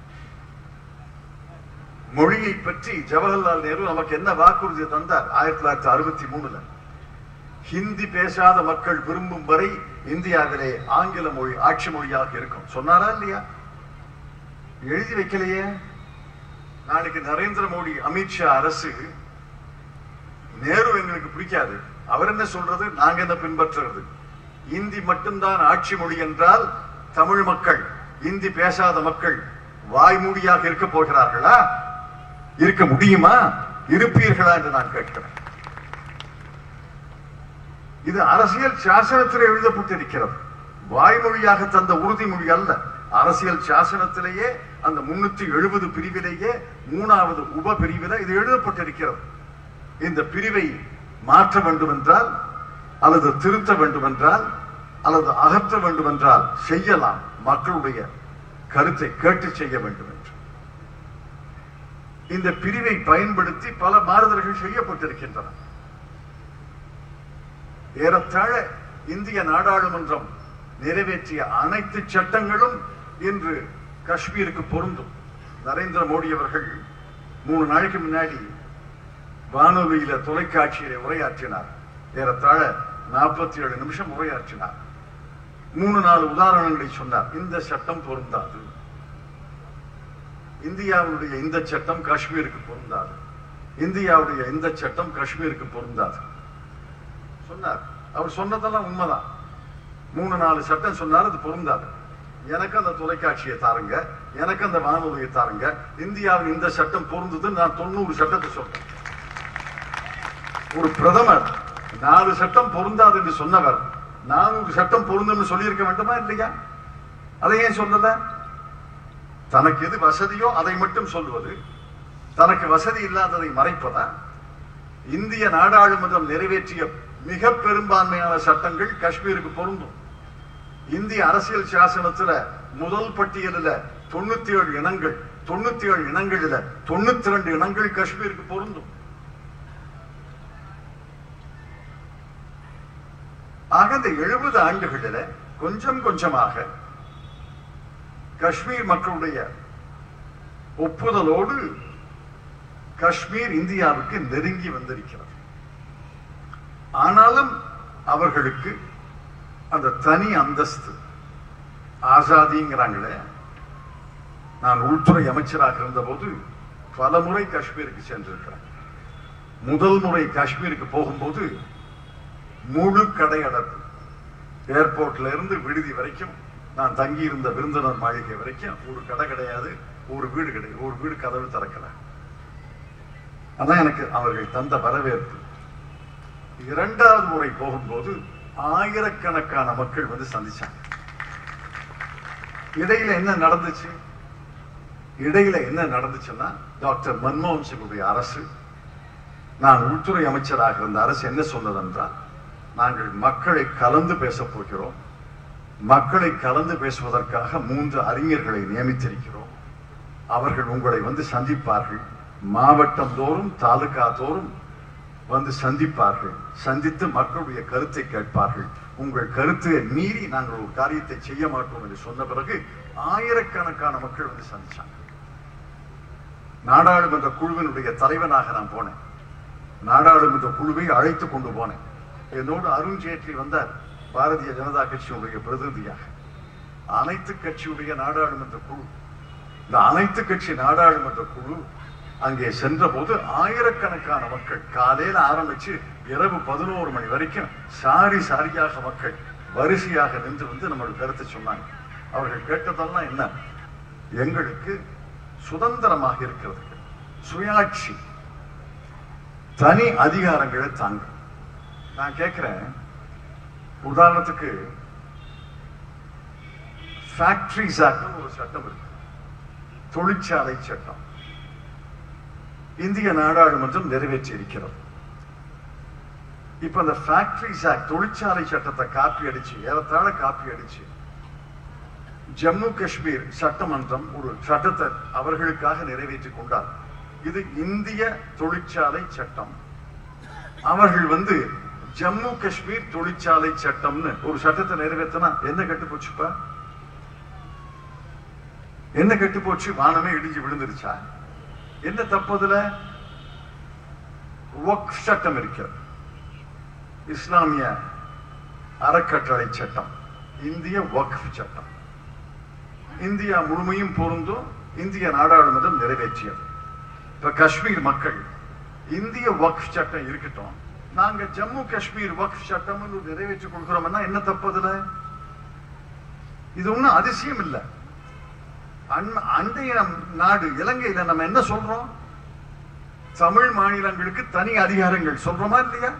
மொழியை பற்றி ஜவஹர்லால் நேரு நமக்கு என்ன வாக்குறுதி தந்தார் ஆயிரத்தி தொள்ளாயிரத்தி அறுபத்தி மூணுல ஹிந்தி பேசாத மக்கள் விரும்பும் வரை இந்தியாவிலே ஆங்கில மொழி ஆட்சி மொழியாக இருக்கும் சொன்னாரா இல்லையா எழுதி வைக்கலையே நாளைக்கு நரேந்திர மோடி அமித்ஷா அரசு நேரு எங்களுக்கு பிடிக்காது அவர் என்ன சொல்றது நாங்க என்ன பின்பற்றுறது இந்தி மட்டும்தான் ஆட்சி மொழி என்றால் தமிழ் மக்கள் இந்தி பேசாத மக்கள் வாய்மூடியாக இருக்க போகிறார்களா இருக்க முடியுமா இருப்பீர்களா என்று நான் கேட்கிறேன் இது அரசியல் சாசனத்தில் எழுதப்பட்டிருக்கிறது வாய்மொழியாக தந்த உறுதிமொழி அல்ல அரசியல் சாசனத்திலேயே அந்த முன்னூத்தி எழுபது பிரிவிலேயே மூணாவது உப பிரிவில இது எழுதப்பட்டிருக்கிறது இந்த பிரிவை மாற்ற வேண்டும் என்றால் அல்லது திருத்த வேண்டும் என்றால் அல்லது அகற்ற வேண்டும் என்றால் செய்யலாம் மக்களுடைய கருத்தை கேட்டு செய்ய வேண்டும் என்று இந்த பிரிவை பயன்படுத்தி பல மாறுதல்கள் செய்யப்பட்டிருக்கின்றன ஏறத்தாழ இந்திய நாடாளுமன்றம் நிறைவேற்றிய அனைத்து சட்டங்களும் இன்று காஷ்மீருக்கு பொருந்தும் நரேந்திர மோடி அவர்கள் மூணு நாளைக்கு முன்னாடி வானொலியில தொலைக்காட்சியில உரையாற்றினார் ஏறத்தாழ நாற்பத்தி ஏழு நிமிஷம் உரையாற்றினார் மூணு நாலு உதாரணங்களை சொன்னார் இந்த சட்டம் பொருந்தாது இந்தியாவுடைய இந்த சட்டம் காஷ்மீருக்கு பொருந்தாது இந்தியாவுடைய இந்த சட்டம் காஷ்மீருக்கு பொருந்தாது சொன்னார் அவர் சொன்னதெல்லாம் உண்மைதான் மூணு நாலு சட்டம் சொன்னார் அது பொருந்தாது எனக்கு அந்த தொலைக்காட்சியை தாருங்க எனக்கு அந்த வானொலியை தாருங்க இந்தியாவின் இந்த சட்டம் பொருந்தது நான் தொண்ணூறு சட்டத்தை சொல்றேன் ஒரு பிரதமர் நாலு சட்டம் பொருந்தாது என்று சொன்னவர் நானூறு சட்டம் பொருந்தும் சொல்லியிருக்க வேண்டுமா இல்லையா அதை ஏன் சொல்லல தனக்கு எது வசதியோ அதை மட்டும் சொல்லுவது தனக்கு வசதி இல்லாததை மறைப்பதா இந்திய நாடாளுமன்றம் நிறைவேற்றிய மிக பெரும்பான்மையான சட்டங்கள் காஷ்மீருக்கு பொருந்தும் இந்திய அரசியல் சாசனத்துல முதல் பட்டியலில் தொண்ணூத்தி ஏழு இனங்கள் தொண்ணூத்தி ஏழு இனங்களில் தொண்ணூத்தி ரெண்டு இனங்கள் காஷ்மீருக்கு பொருந்தும் ஆக இந்த எழுபது ஆண்டுகளில் கொஞ்சம் கொஞ்சமாக காஷ்மீர் மக்களுடைய ஒப்புதலோடு காஷ்மீர் இந்தியாவுக்கு நெருங்கி வந்திருக்கிறது ஆனாலும் அவர்களுக்கு அந்த தனி அந்தஸ்து ஆசாதிங்கிறாங்களே நான் உள்துறை அமைச்சராக இருந்தபோது பல முறை காஷ்மீருக்கு சென்றிருக்கிறேன் முதல் முறை காஷ்மீருக்கு போகும்போது முழு கடை அடப்பு ஏர்போர்ட்ல இருந்து விடுதி வரைக்கும் நான் தங்கி இருந்த விருந்தினர் மாளிகை வரைக்கும் ஒரு கடை கிடையாது ஒரு வீடு கிடையாது ஒரு வீடு கதவு திறக்கல அதான் எனக்கு அவர்கள் தந்த வரவேற்பு இரண்டாவது முறை போகும்போது ஆயிரக்கணக்கான மக்கள் வந்து சந்திச்சாங்க இடையில என்ன நடந்துச்சு இடையில என்ன நடந்துச்சுன்னா டாக்டர் மன்மோகன் சிங்குடைய அரசு நான் உள்துறை அமைச்சராக இருந்த அரசு என்ன சொன்னதென்றால் நாங்கள் மக்களை கலந்து பேசப் போகிறோம் மக்களை கலந்து பேசுவதற்காக மூன்று அறிஞர்களை நியமித்திருக்கிறோம் அவர்கள் உங்களை வந்து சந்திப்பார்கள் மாவட்டம் தோறும் தாலுகா தோறும் வந்து சந்திப்பார்கள் சந்தித்து மக்களுடைய கருத்தை கேட்பார்கள் உங்கள் கருத்தை மீறி நாங்கள் ஒரு காரியத்தை செய்ய மாட்டோம் என்று சொன்ன பிறகு ஆயிரக்கணக்கான மக்கள் வந்து சந்திச்சாங்க நாடாளுமன்ற குழுவினுடைய தலைவனாக நான் போனேன் நாடாளுமன்ற குழுவை அழைத்து கொண்டு போனேன் என்னோடு அருண் ஜேட்லி வந்தார் பாரதிய ஜனதா கட்சியினுடைய பிரதிநிதியாக அனைத்து கட்சியுடைய நாடாளுமன்ற குழு இந்த அனைத்து கட்சி நாடாளுமன்ற குழு அங்கே சென்றபோது ஆயிரக்கணக்கான மக்கள் காலையில ஆரம்பிச்சு இரவு பதினோரு மணி வரைக்கும் சாரி சாரியாக மக்கள் வரிசையாக நின்று வந்து நம்மளுடைய கருத்தை சொன்னாங்க அவர்கள் கேட்டதெல்லாம் என்ன எங்களுக்கு சுதந்திரமாக இருக்கிறது சுயாட்சி தனி அதிகாரங்களை தாங்க நான் கேட்கிறேன் உதாரணத்துக்கு ஃபேக்டரிஸ் ஆக்ட் ஒரு சட்டம் இருக்கு தொழிற்சாலை சட்டம் இந்திய நாடாளுமன்றம் நிறைவேற்றி இருக்கிறது இப்ப அந்த ஃபேக்டரிஸ் ஆக்ட் தொழிற்சாலை சட்டத்தை காப்பி அடிச்சு ஏறத்தாழ காப்பி அடிச்சு ஜம்மு காஷ்மீர் சட்டமன்றம் ஒரு சட்டத்தை அவர்களுக்காக நிறைவேற்றி கொண்டார் இது இந்திய தொழிற்சாலை சட்டம் அவர்கள் வந்து ஜம்மு காஷ்மீர் தொழிற்சாலை சட்டம்னு ஒரு சட்டத்தை நிறைவேற்றினா என்ன கெட்டு போச்சுப்பா என்ன கெட்டு போச்சு வானமே இடிஞ்சு விழுந்துருச்சா என்ன தப்பு அதுல வக்ஃப் சட்டம் இருக்கிறது இஸ்லாமிய அறக்கட்டளை சட்டம் இந்திய வக்ஃப் சட்டம் இந்தியா முழுமையும் பொருந்தும் இந்திய நாடாளுமன்றம் நிறைவேற்றியது இப்ப காஷ்மீர் மக்கள் இந்திய வக்ஃப் சட்டம் இருக்கட்டும் நாங்க ஜம்மு காஷ்மீர் வக்ஃப் சட்டம் நிறைவேற்றி கொடுக்கிறோம்னா என்ன தப்பு அதுல இது ஒண்ணும் அதிசயம் இல்லை அன்- அண்டைய நாடு இலங்கையில நம்ம என்ன சொல்றோம் தமிழ் மாநிலங்களுக்கு தனி அதிகாரங்கள் சொல்றோமா இல்லையா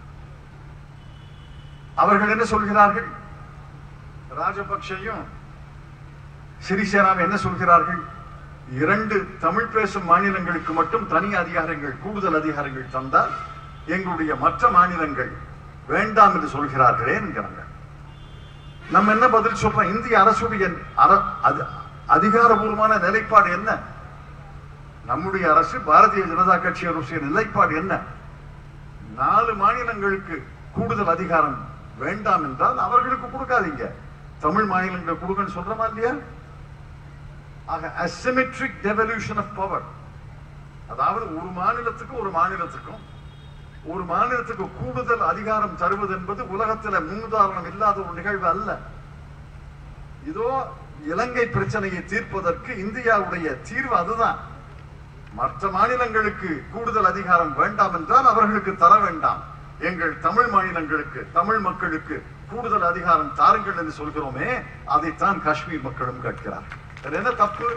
அவர்கள் என்ன சொல்கிறார்கள் ராஜபக்ஷையும் சிறிசேனாவும் என்ன சொல்கிறார்கள் இரண்டு தமிழ் பேசும் மாநிலங்களுக்கு மட்டும் தனி அதிகாரங்கள் கூடுதல் அதிகாரங்கள் தந்தால் எங்களுடைய மற்ற மாநிலங்கள் வேண்டாம் என்று சொல்கிறார்களே என்கிறாங்க நம்ம என்ன பதில் சொல்றோம் இந்திய அரசுடைய அர- அது- அதிகாரபூர்வமான நிலைப்பாடு என்ன நம்முடைய அரசு பாரதிய ஜனதா கட்சி அரசுடைய நிலைப்பாடு என்ன நாலு மாநிலங்களுக்கு கூடுதல் அதிகாரம் வேண்டாம் என்றால் அவர்களுக்கு கொடுக்காதீங்க தமிழ் மாநிலங்களுக்கு கொடுங்கன்னு சொல்றோமா இல்லையா ஆக அசிமெட்ரிக் டெவல்யூஷன் ஆஃப் பவர் அதாவது ஒரு மாநிலத்துக்கு ஒரு மாநிலத்துக்கும் ஒரு மாநிலத்துக்கு கூடுதல் அதிகாரம் தருவது என்பது உலகத்துல முன்னுதாரணம் இல்லாத ஒரு நிகழ்வு அல்ல இதோ இலங்கை பிரச்சனையை தீர்ப்பதற்கு இந்தியாவுடைய தீர்வு அதுதான் மற்ற மாநிலங்களுக்கு கூடுதல் அதிகாரம் வேண்டாம் என்றால் அவர்களுக்கு தர வேண்டாம் எங்கள் தமிழ் மாநிலங்களுக்கு தமிழ் மக்களுக்கு கூடுதல் அதிகாரம் தாருங்கள் என்று சொல்கிறோமே அதைத்தான் காஷ்மீர் மக்களும் கேட்கிறார்கள் இதுல என்ன தப்பு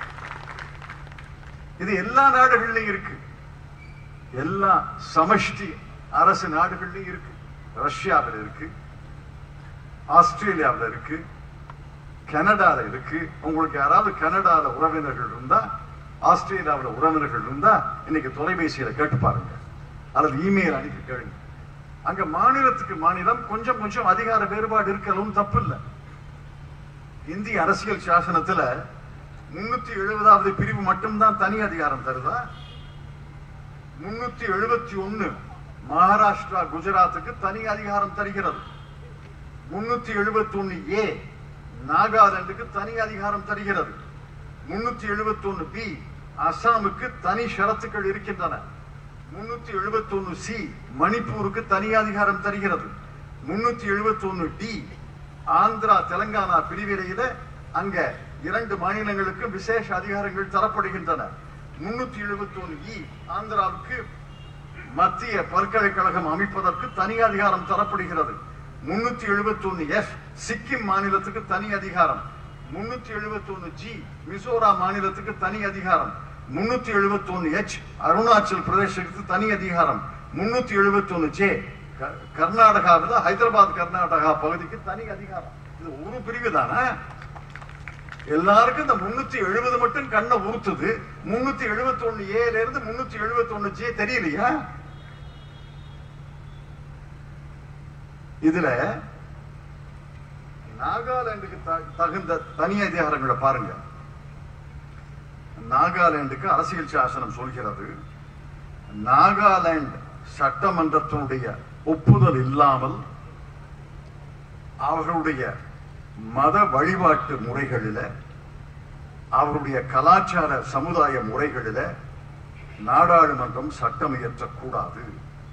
இது எல்லா நாடுகளிலும் இருக்கு எல்லா சமஷ்டி அரசு நாடுகள்லயும் இருக்கு ரஷ்யாவில் இருக்கு ஆஸ்திரேலியாவில் இருக்கு கனடால இருக்கு உங்களுக்கு யாராவது கனடால உறவினர்கள் இருந்தா ஆஸ்திரேலியாவில் உறவினர்கள் இருந்தா இன்னைக்கு தொலைபேசியில கேட்டு பாருங்க அல்லது இமெயில் அனுப்பி கேளுங்க அங்க மாநிலத்துக்கு மாநிலம் கொஞ்சம் கொஞ்சம் அதிகார வேறுபாடு இருக்கலாம் தப்பு இல்லை இந்திய அரசியல் சாசனத்துல முன்னூத்தி எழுபதாவது பிரிவு மட்டும்தான் தனி அதிகாரம் தருதா முன்னூத்தி எழுபத்தி ஒண்ணு மகாராஷ்டிரா குஜராத்துக்கு தனி அதிகாரம் தருகிறது முன்னூத்தி எழுபத்தி ஒண்ணு ஏ நாகாலாந்துக்கு தனி அதிகாரம் தருகிறது முன்னூத்தி எழுபத்தி ஒண்ணு பி அசாமுக்கு தனி ஷரத்துக்கள் இருக்கின்றன முன்னூத்தி எழுபத்தி ஒண்ணு சி மணிப்பூருக்கு தனி அதிகாரம் தருகிறது முன்னூத்தி எழுபத்தி ஒண்ணு டி ஆந்திரா தெலங்கானா பிரிவினையில அங்க இரண்டு மாநிலங்களுக்கு விசேஷ அதிகாரங்கள் தரப்படுகின்றன முன்னூத்தி எழுபத்தி ஒண்ணு இ ஆந்திராவுக்கு மத்திய பல்கலைக்கழகம் அமைப்பதற்கு தனி அதிகாரம் தரப்படுகிறது முன்னூத்தி எழுபத்தி ஒண்ணு எஃப் சிக்கிம் மாநிலத்துக்கு தனி அதிகாரம் முன்னூத்தி எழுபத்தி ஒண்ணு ஜி மிசோராம் மாநிலத்துக்கு தனி அதிகாரம் முன்னூத்தி எழுபத்தி ஒண்ணு எச் அருணாச்சல் பிரதேசத்துக்கு தனி அதிகாரம் முன்னூத்தி எழுபத்தி ஒண்ணு ஜே கர்நாடகாவில் ஹைதராபாத் கர்நாடகா பகுதிக்கு தனி அதிகாரம் இது ஒரு பிரிவு தானே எல்லாருக்கும் இந்த முன்னூத்தி எழுபது மட்டும் கண்ணை உறுத்துது முன்னூத்தி எழுபத்தி ஒண்ணு ஏல இருந்து முன்னூத்தி எழுபத்தி ஒண்ணு ஜே தெரியலையா இதுல நாகாலாந்துக்கு த- தகுந்த தனி அதிகாரங்களை பாருங்க நாகாலாந்துக்கு அரசியல் சாசனம் சொல்கிறது நாகாலாந்து சட்டமன்றத்தினுடைய ஒப்புதல் இல்லாமல் அவர்களுடைய மத வழிபாட்டு முறைகளில அவருடைய கலாச்சார சமுதாய முறைகளில நாடாளுமன்றம் சட்டம் இயற்றக்கூடாது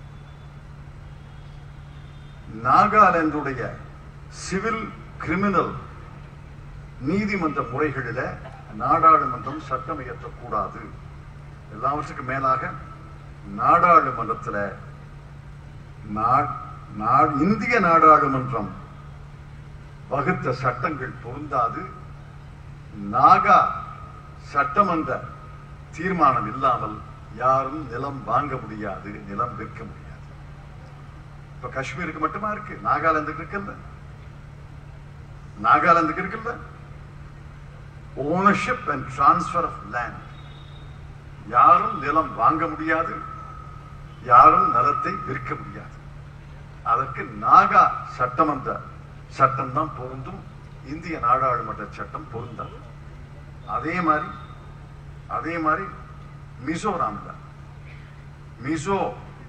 நாகாலாந்துடைய சிவில் கிரிமினல் நீதிமன்ற முறைகளில நாடாளுமன்றம் சட்டம் இயற்றக்கூடாது எல்லாவற்றுக்கும் மேலாக நாடாளுமன்றத்துல நா- நா- இந்திய நாடாளுமன்றம் வகுத்த சட்டங்கள் பொருந்தாது நாகா சட்டமன்ற தீர்மானம் இல்லாமல் யாரும் நிலம் வாங்க முடியாது நிலம் விற்க முடியாது இப்ப காஷ்மீருக்கு மட்டுமா இருக்கு நாகாலாந்துக்கு இருக்குல்ல நாகாலாந்துக்கு இருக்குல்ல ownership and transfer of land யாரும் நிலம் வாங்க முடியாது யாரும் நிலத்தை விற்க முடியாது அதற்கு நாகா சட்டமன்ற சட்டம் தான் பொருந்தும் இந்திய நாடாளுமன்ற சட்டம் பொருந்தாது அதே மாதிரி அதே மாதிரி மிசோராம்ல மிசோ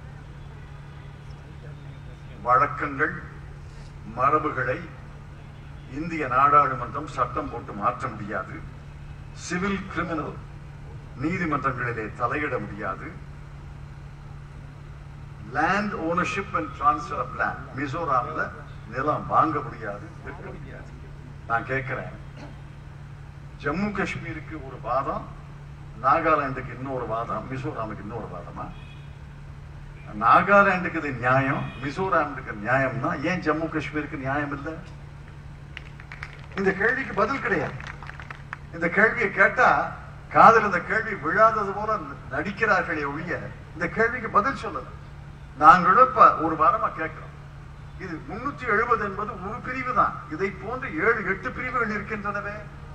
வழக்கங்கள் மரபுகளை இந்திய நாடாளுமன்றம் சட்டம் போட்டு மாற்ற முடியாது சிவில் கிரிமினல் நீதிமன்றங்களிலே தலையிட முடியாது land ownership and transfer of land மிசோராம்ல நிலம் வாங்க முடியாது விற்க முடியாது நான் கேட்கிறேன் ஜம்மு காஷ்மீருக்கு ஒரு வாதம் நாகாலாந்துக்கு இன்னொரு வாதம் மிசோராமுக்கு இன்னொரு வாதமா நாகாலாந்துக்கு இது நியாயம் மிசோராமுக்கு நியாயம்னா ஏன் ஜம்மு காஷ்மீருக்கு நியாயம் இல்லை இந்த கேள்விக்கு பதில் கிடையாது இந்த கேள்வியை கேட்டா காதல் இந்த கேள்வி விழாதது போல நடிக்கிறார்களே ஒழிய இந்த கேள்விக்கு பதில் சொல்லல நாங்களும் இப்ப ஒரு வாரமா கேட்கிறோம் இது முன்னூத்தி எழுபது என்பது ஒரு பிரிவு தான் இதை போன்று ஏழு எட்டு பிரிவுகள் இருக்கின்றனவே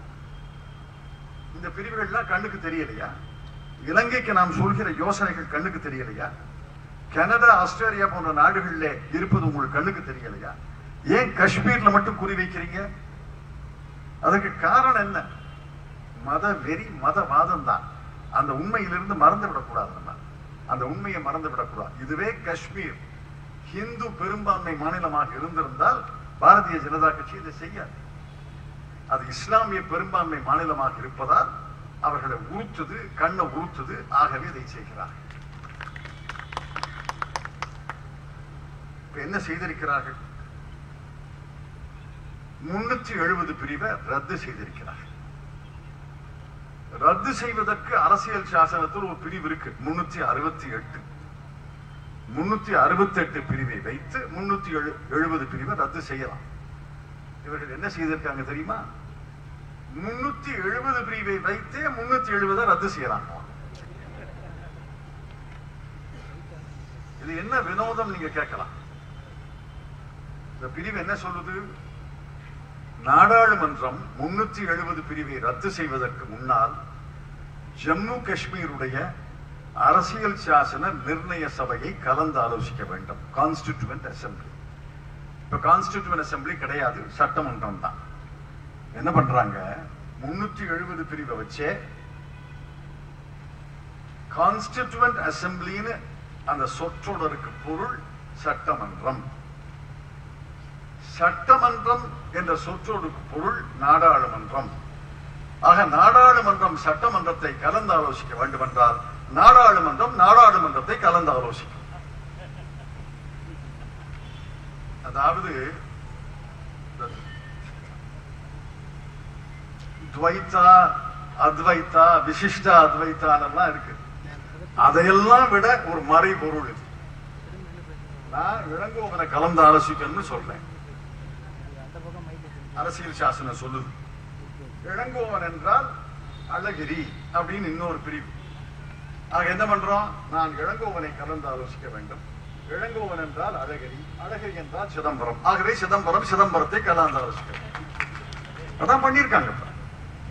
இந்த பிரிவுகள்லாம் கண்ணுக்கு தெரியலையா இலங்கைக்கு நாம் சொல்கிற யோசனைகள் கண்ணுக்கு தெரியலையா கனடா ஆஸ்திரேலியா போன்ற நாடுகளிலே இருப்பது உங்களுக்கு கண்ணுக்கு தெரியலையா ஏன் காஷ்மீர்ல மட்டும் குறி வைக்கிறீங்க அதுக்கு காரணம் என்ன மத வெறி மதவாதம் தான் அந்த உண்மையிலிருந்து மறந்து விடக்கூடாது நம்ம அந்த உண்மையை மறந்து விடக்கூடாது இதுவே காஷ்மீர் ஹிந்து பெரும்பான்மை மாநிலமாக இருந்திருந்தால் பாரதிய ஜனதா கட்சி இதை செய்யாது அது இஸ்லாமிய பெரும்பான்மை மாநிலமாக இருப்பதால் அவர்களை உறுத்துது கண்ணை உறுத்துது ஆகவே இதை செய்கிறார்கள் இப்ப என்ன செய்திருக்கிறார்கள் முன்னூத்தி எழுபது பிரிவை ரத்து செய்திருக்கிறார்கள் ரத்து செய்வதற்கு அரசியல் சாசனத்தில் ஒரு பிரிவு இருக்கு முன்னூத்தி அறுபத்தி எட்டு முன்னூத்தி அறுபத்தி எட்டு பிரிவை வைத்து முன்னூத்தி எழு- எழுபது பிரிவை ரத்து செய்யலாம் இவர்கள் என்ன செய்திருக்காங்க தெரியுமா முன்னூத்தி எழுபது பிரிவை வைத்தே முன்னூத்தி எழுபதை ரத்து செய்யறாங்க இது என்ன வினோதம் நீங்க கேட்கலாம் இந்த பிரிவு என்ன சொல்லுது நாடாளுமன்றம் முன்னூத்தி எழுபது பிரிவை ரத்து செய்வதற்கு முன்னால் ஜம்மு காஷ்மீருடைய அரசியல் சாசன நிர்ணய சபையை கலந்து ஆலோசிக்க வேண்டும் கான்ஸ்டிடியூவன்ட் அசெம்பிளி இப்ப கான்ஸ்டிடியூவன்ட் அசெம்பிளி கிடையாது சட்டமன்றம் தான் என்ன பண்றாங்க முன்னூத்தி எழுபது பிரிவை வச்சே கான்ஸ்டிடியூவன்ட் அசெம்பிளின்னு அந்த சொற்றொடருக்கு பொருள் சட்டமன்றம் சட்டமன்றம் என்ற சொற்றொடருக்கு பொருள் நாடாளுமன்றம் ஆக நாடாளுமன்றம் சட்டமன்றத்தை கலந்து ஆலோசிக்க வேண்டும் என்றால் நாடாளுமன்றம் நாடாளுமன்றத்தை கலந்து ஆலோசிக்கும் அதாவது இந்த துவைத்தா அத்வைத்தா விசிஷ்ட அத்வைத்தானெல்லாம் இருக்கு அதையெல்லாம் விட ஒரு மறை பொருள் இது நான் இளங்கோவனை கலந்து ஆலோசிக்கணும்னு சொல்றேன் அந்த பக்கம் மைக் வச்சிருக்கீங்க அரசியல் சாசனம் சொல்லுது இளங்கோவன் என்றால் அழகிரி அப்படின்னு இன்னொரு பிரிவு ஆக என்ன பண்றோம் நான் இளங்கோவனை கலந்து ஆலோசிக்க வேண்டும் இளங்கோவன் என்றால் அழகிரி அழகிரி என்றால் சிதம்பரம் ஆகவே சிதம்பரம் சிதம்பரத்தை கலந்து ஆலோசிக்க வேண்டும் அதான் பண்ணியிருக்காங்க இப்ப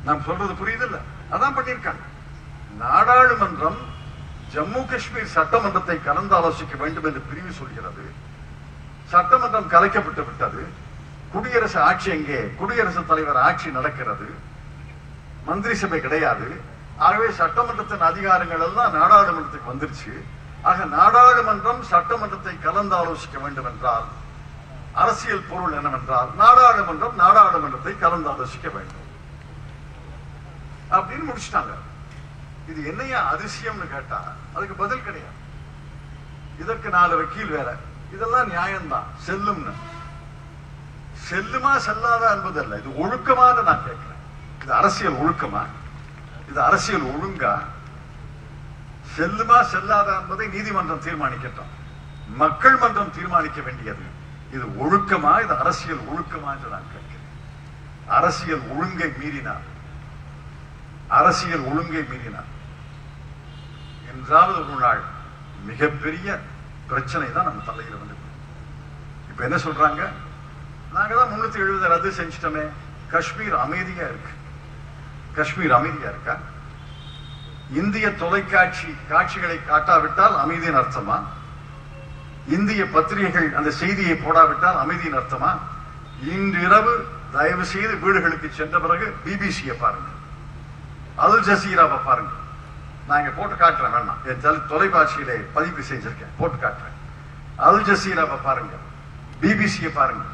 நாம் சொல்றது புரியுது இல்ல அதான் பண்ணியிருக்காங்க நாடாளுமன்றம் ஜம்மு காஷ்மீர் சட்டமன்றத்தை கலந்து ஆலோசிக்க வேண்டும் என்று பிரிவு சொல்கிறது சட்டமன்றம் கலைக்கப்பட்டு விட்டது குடியரசு ஆட்சி எங்கே குடியரசுத் தலைவர் ஆட்சி நடக்கிறது மந்திரி சபை கிடையாது ஆகவே சட்டமன்றத்தின் அதிகாரங்கள் எல்லாம் நாடாளுமன்றத்துக்கு வந்துருச்சு ஆக நாடாளுமன்றம் சட்டமன்றத்தை கலந்து ஆலோசிக்க வேண்டும் என்றால் அரசியல் பொருள் என்னவென்றால் நாடாளுமன்றம் நாடாளுமன்றத்தை கலந்து ஆலோசிக்க வேண்டும் அப்படின்னு முடிச்சிட்டாங்க இது என்னையா அதிசயம்னு கேட்டா அதுக்கு பதில் கிடையாது இதற்கு நாலு வக்கீல் வேற இதெல்லாம் நியாயம்தான் செல்லும்னு செல்லுமா செல்லாதா என்பதல்ல இது ஒழுக்கமான்னு நான் கேட்கிறேன் இது அரசியல் ஒழுக்கமா இது அரசியல் ஒழுங்கா செல்லுமா செல்லாதா என்பதை நீதிமன்றம் தீர்மானிக்கட்டும் மக்கள் மன்றம் தீர்மானிக்க வேண்டியது இது ஒழுக்கமா இது அரசியல் ஒழுக்கமா என்று நான் கேட்கிறேன் அரசியல் ஒழுங்கை மீறினார் அரசியல் ஒழுங்கை மீறினார் என்றாவது ஒரு நாள் மிகப்பெரிய பிரச்சனை தான் நம்ம தலையில வந்து இப்ப என்ன சொல்றாங்க நாங்க தான் முன்னூத்தி எழுபது ரத்து செஞ்சிட்டோமே காஷ்மீர் அமைதியா இருக்கு காஷ்மீர் அமைதியா இருக்கா இந்திய தொலைக்காட்சி காட்சிகளை காட்டாவிட்டால் அமைதியின் அர்த்தமா இந்திய பத்திரிகைகள் அந்த செய்தியை போடாவிட்டால் அமைதியின் அர்த்தமா இன்றிரவு தயவு செய்து வீடுகளுக்கு சென்ற பிறகு பிபிசியை பாருங்க அல் ஜசீராவை பாருங்க நான் இங்க போட்டு காட்டுறேன் வேணாம் என் தொலை- தொலைக்காட்சியிலே பதிவு செஞ்சிருக்கேன் போட்டு காட்டுறேன் அல் ஜசீராவை பாருங்க பிபிசியை பாருங்க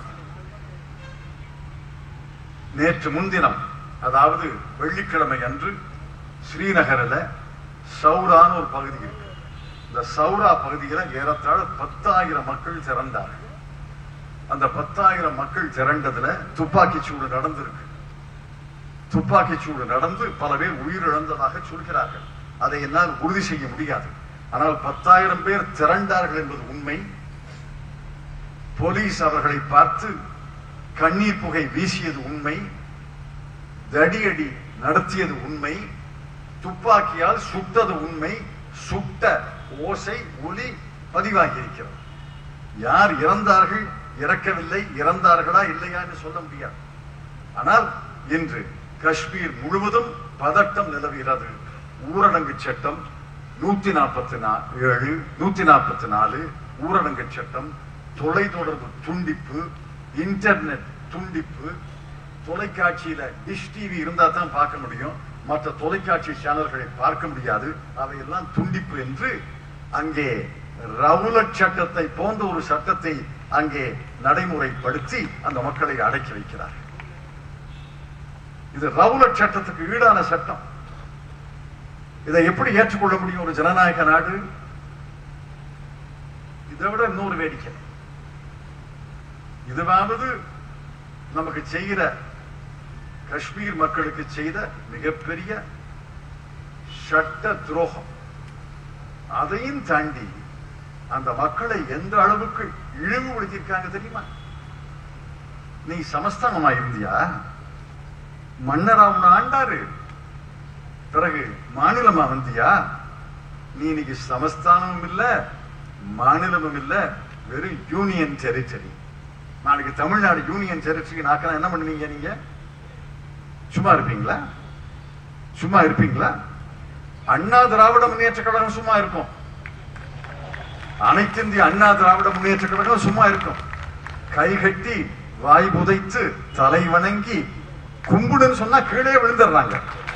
நேற்று முன்தினம் அதாவது வெள்ளிக்கிழமை அன்று ஸ்ரீநகரில் சௌரான்னு ஒரு பகுதி இருக்கு இந்த சௌரா பகுதியில ஏறத்தாழ பத்தாயிரம் மக்கள் திரண்டார்கள் அந்த பத்தாயிரம் மக்கள் திரண்டதுல துப்பாக்கி சூடு நடந்திருக்கு துப்பாக்கி சூடு நடந்து பல பேர் உயிரிழந்ததாக சொல்கிறார்கள் அதை என்னால் உறுதி செய்ய முடியாது ஆனால் பத்தாயிரம் பேர் திரண்டார்கள் என்பது உண்மை போலீஸ் அவர்களை பார்த்து கண்ணீர் புகை வீசியது உண்மை தடியடி நடத்தியது உண்மை துப்பாக்கியால் சுட்டது உண்மை சுட்ட ஓசை ஒலி பதிவாகி இருக்கிறது யார் இறந்தார்கள் இறக்கவில்லை இறந்தார்களா இல்லையா என்று சொல்ல முடியாது ஆனால் இன்று காஷ்மீர் முழுவதும் பதட்டம் நிலவுகிறது ஊரடங்கு சட்டம் நூத்தி நாற்பத்தி ஏழு நூத்தி நாற்பத்தி நாலு ஊரடங்கு சட்டம் தொலைத்தொடர்பு துண்டிப்பு இன்டர்நெட் துண்டிப்பு தொலைக்காட்சியில டிஷ் டிவி இருந்தா தான் பார்க்க முடியும் மற்ற தொலைக்காட்சி சேனல்களை பார்க்க முடியாது அவையெல்லாம் துண்டிப்பு என்று அங்கே ரவுலட் சட்டத்தை போன்ற ஒரு சட்டத்தை அங்கே நடைமுறைப்படுத்தி அந்த மக்களை அடக்கி வைக்கிறார் இது ரவுலட் சட்டத்துக்கு ஈடான சட்டம் இதை எப்படி ஏற்றுக்கொள்ள முடியும் ஒரு ஜனநாயக நாடு இதை விட இன்னொரு வேடிக்கை இதுவாவது நமக்கு செய்கிற காஷ்மீர் மக்களுக்கு செய்த மிகப்பெரிய சட்ட துரோகம் அதையும் தாண்டி அந்த மக்களை எந்த அளவுக்கு இழிவுபடுத்தியிருக்காங்க தெரியுமா நீ சமஸ்தானமா இருந்தியா மன்னரா உன்னை ஆண்டாரு பிறகு மாநிலமா வந்தியா நீ இன்னைக்கு சமஸ்தானமும் இல்ல மாநிலமும் இல்ல வெறும் யூனியன் டெரிட்டரி நாளைக்கு தமிழ்நாடு யூனியன் டெரிட்டரி நாக்கெல்லாம் என்ன பண்ணுவீங்க நீங்க சும்மா இருப்பீங்களா சும்மா இருப்பீங்களா அண்ணா திராவிட முன்னேற்ற கழகம் சும்மா இருக்கும் அனைத்து இந்திய அண்ணா திராவிட முன்னேற்ற கழகம் சும்மா இருக்கும் கைகட்டி வாய் புதைத்து தலை வணங்கி கும்பிடுன்னு சொன்னா கீழே விழுந்துடுறாங்க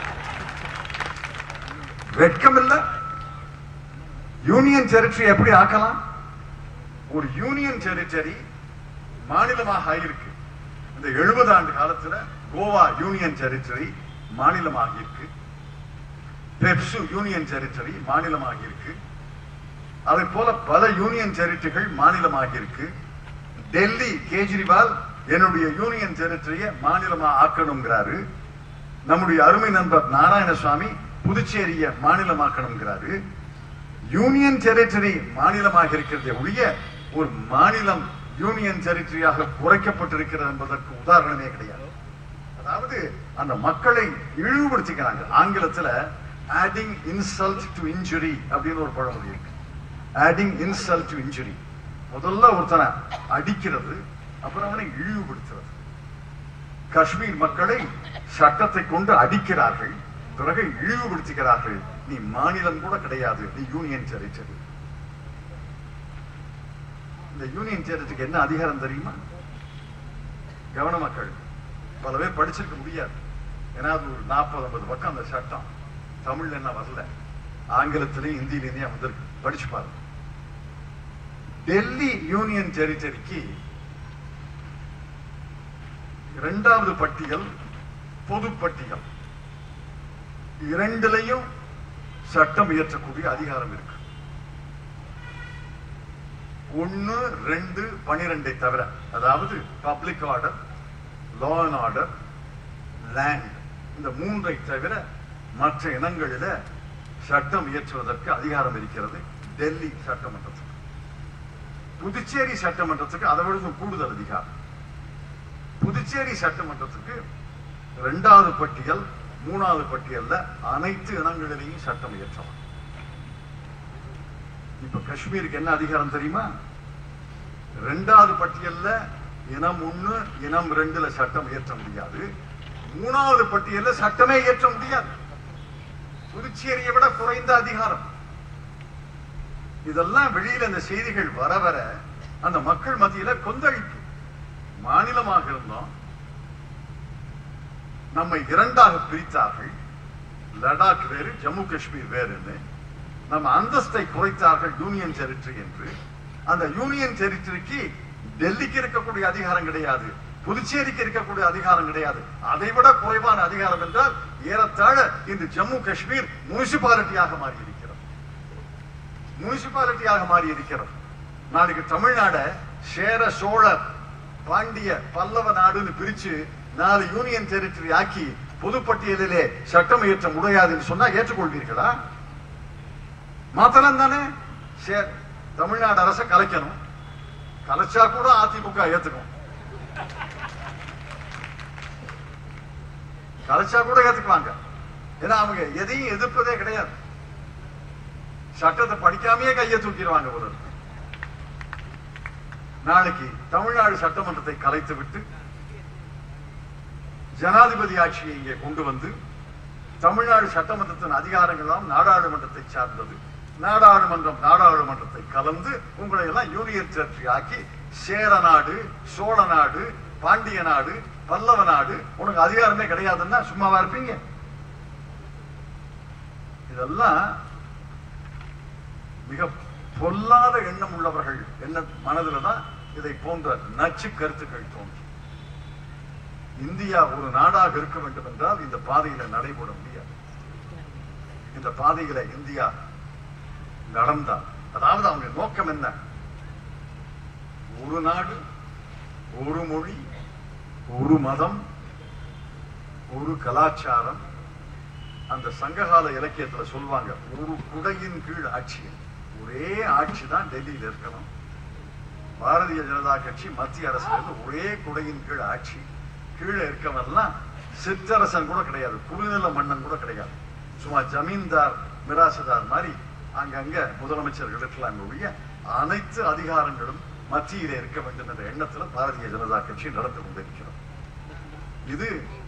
வெட்கம் இல்ல யூனியன் டெரிட்டரி எப்படி ஆக்கலாம் ஒரு யூனியன் டெரிட்டரி மாநிலமாக ஆகியிருக்கு இந்த எழுபது ஆண்டு காலத்துல கோவா யூனியன் டெரிட்டரி மாநிலமாக இருக்கு பெப்சு யூனியன் டெரிட்டரி மாநிலமாக இருக்கு அதை போல பல யூனியன் டெரிட்டரிகள் மாநிலமாக இருக்கு டெல்லி கேஜ்ரிவால் என்னுடைய யூனியன் டெரிட்டரியை மாநிலமா ஆக்கணுங்கிறாரு நம்முடைய அருமை நண்பர் நாராயணசுவாமி புதுச்சேரியை மாநிலமாக்கணுங்கிறாரு யூனியன் டெரிட்டரி மாநிலமாக இருக்கிறதே ஒழிய ஒரு மாநிலம் யூனியன் டெரிட்டரியாக குறைக்கப்பட்டிருக்கிறது என்பதற்கு உதாரணமே கிடையாது அதாவது அந்த மக்களை இழிவுபடுத்திக்கிறாங்க ஆங்கிலத்துல ஆடிங் இன்சல்ட் டு இன்ஜுரி அப்படின்னு ஒரு பழமொழி இருக்கு ஆடிங் இன்சல்ட் டு இன்ஜுரி முதல்ல ஒருத்தனை அடிக்கிறது அப்புறம் அவனை இழிவுபடுத்துறது காஷ்மீர் மக்களை சட்டத்தை கொண்டு அடிக்கிறார்கள் பிறகு இழிவுபடுத்துகிறார்கள் நீ மாநிலம் கூட கிடையாது நீ யூனியன் டெரிட்டரி இந்த யூனியன் டெரிட்டரிக்கு என்ன அதிகாரம் தெரியுமா கவன மக்கள் பல பேர் படிச்சிருக்க முடியாது ஏன்னா அது ஒரு நாற்பது ஐம்பது பக்கம் அந்த சட்டம் தமிழ்ல என்ன வரல ஆங்கிலத்திலையும் ஹிந்திலையும் வந்திருக்கு படிச்சு பாருங்க டெல்லி யூனியன் டெரிட்டரிக்கு இரண்டாவது பட்டியல் பொது பட்டியல் இரண்டிலையும் சட்டம் இயற்றக்கூடிய அதிகாரம் இருக்கு ஒன்னு ரெண்டு பனிரெண்டை தவிர அதாவது public order law and order land இந்த மூன்றை தவிர மற்ற இனங்களில சட்டம் இயற்றுவதற்கு அதிகாரம் இருக்கிறது டெல்லி சட்டமன்றத்துக்கு புதுச்சேரி சட்டமன்றத்துக்கு அதை விட கூடுதல் அதிகாரம் புதுச்சேரி சட்டமன்றத்துக்கு இரண்டாவது பட்டியல் மூணாவது பட்டியல்ல அனைத்து இனங்களிலேயும் சட்டம் இயற்றலாம் இப்ப காஷ்மீருக்கு என்ன அதிகாரம் தெரியுமா ரெண்டாவது பட்டியல்ல இனம் ஒண்ணு இனம் ரெண்டுல சட்டம் இயற்ற முடியாது மூணாவது பட்டியல்ல சட்டமே இயற்ற முடியாது புதுச்சேரியை விட குறைந்த அதிகாரம் இதெல்லாம் வெளியில இந்த செய்திகள் வர வர அந்த மக்கள் மத்தியில கொந்தளிப்பு மாநிலமாக இருந்தோம் நம்மை இரண்டாக பிரித்தார்கள் லடாக் வேறு ஜம்மு காஷ்மீர் வேறுன்னு நம்ம அந்தஸ்தை குறைத்தார்கள் யூனியன் டெரிட்டரி என்று அந்த யூனியன் டெரிட்டரிக்கு டெல்லிக்கு இருக்கக்கூடிய அதிகாரம் கிடையாது புதுச்சேரிக்கு இருக்கக்கூடிய அதிகாரம் கிடையாது அதை விட குறைவான அதிகாரம் என்றால் ஏறத்தாழ இந்த ஜம்மு காஷ்மீர் முனிசிபாலிட்டியாக மாறி இருக்கிறது முனிசிபாலிட்டியாக மாறி இருக்கிறது நாளைக்கு தமிழ்நாட சேர சோழ பாண்டிய பல்லவ நாடுன்னு பிரிச்சு நாலு யூனியன் டெரிட்டரி ஆக்கி பொதுப்பட்டியலிலே சட்டம் இயற்ற முடியாதுன்னு சொன்னா ஏற்றுக்கொள்வீர்களா மாத்தலாம் தானே சரி தமிழ்நாடு அரசை கலைக்கணும் கலைச்சா கூட அதிமுக ஏத்துக்கும் கலைச்சா கூட ஏத்துக்குவாங்க ஏன்னா அவங்க எதையும் எதிர்ப்பதே கிடையாது சட்டத்தை படிக்காமையே கையை தூக்கிடுவாங்க ஒரு நாளைக்கு தமிழ்நாடு சட்டமன்றத்தை கலைத்து விட்டு ஜனாதிபதி ஆட்சியை இங்கே கொண்டு வந்து தமிழ்நாடு சட்டமன்றத்தின் அதிகாரங்கள் எல்லாம் நாடாளுமன்றத்தை சார்ந்தது நாடாளுமன்றம் நாடாளுமன்றத்தை கலந்து உங்களை எல்லாம் யூனியன் டெரிட்டரி ஆக்கி சேர நாடு சோழ நாடு பாண்டிய நாடு பல்லவ நாடு உனக்கு அதிகாரமே கிடையாதுன்னா சும்மாவா இருப்பீங்க இதெல்லாம் மிக பொல்லாத எண்ணம் உள்ளவர்கள் என்ன மனதுல தான் இதை போன்ற நச்சு கருத்துக்கள் தோன்றும் இந்தியா ஒரு நாடாக இருக்க வேண்டும் என்றால் இந்த பாதையில நடைபெற முடியாது இந்த பாதையில இந்தியா நடந்தால் அதாவது அவங்க நோக்கம் என்ன ஒரு நாடு ஒரு மொழி ஒரு மதம் ஒரு கலாச்சாரம் அந்த சங்ககால இலக்கியத்துல சொல்லுவாங்க ஒரு குடையின் கீழ் ஆட்சி ஒரே ஆட்சி தான் டெல்லியில இருக்கணும் பாரதிய ஜனதா கட்சி மத்திய அரசுல இருந்து ஒரே குடையின் கீழ் ஆட்சி கீழே இருக்கவெல்லாம் சிற்றரசன் கூட கிடையாது குறுநில மன்னன் கூட கிடையாது சும்மா ஜமீன்தார் மிராசுதார் மாதிரி அங்கங்க முதலமைச்சர்கள் இருக்கலாம் ஒழிய அனைத்து அதிகாரங்களும் மத்தியிலே இருக்க வேண்டும் என்ற எண்ணத்துல பாரதிய ஜனதா கட்சி நடந்து கொண்டிருக்கிறோம் இது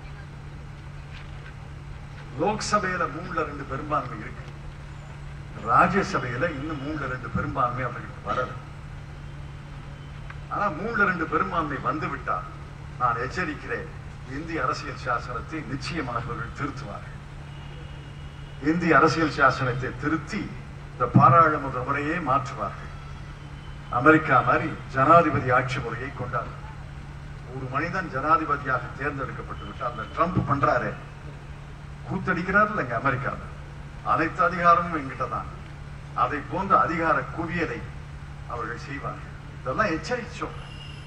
லோக்சபையில மூணுல ரெண்டு பெரும்பான்மை இருக்கு ராஜ்யசபையில இன்னும் மூணுல ரெண்டு பெரும்பான்மை அவர்களுக்கு வரல ஆனா மூணுல ரெண்டு பெரும்பான்மை வந்து விட்டால் நான் எச்சரிக்கிறேன் இந்திய அரசியல் சாசனத்தை நிச்சயமாக அவர்கள் திருத்துவார்கள் இந்திய அரசியல் சாசனத்தை திருத்தி இந்த பாராளுமன்ற முறையே மாற்றுவார்கள் அமெரிக்கா மாதிரி ஜனாதிபதி ஆட்சி முறையை கொண்டார் ஒரு மனிதன் ஜனாதிபதியாக தேர்ந்தெடுக்கப்பட்டு விட்டால் அந்த ட்ரம்ப் பண்றாரே கூத்தடிக்கிறார் இல்லைங்க அமெரிக்காவில் அனைத்து அதிகாரமும் எங்கிட்ட தான் அதை போன்ற அதிகார குவியலை அவர்கள் செய்வார்கள் இதெல்லாம் எச்சரிச்சோம்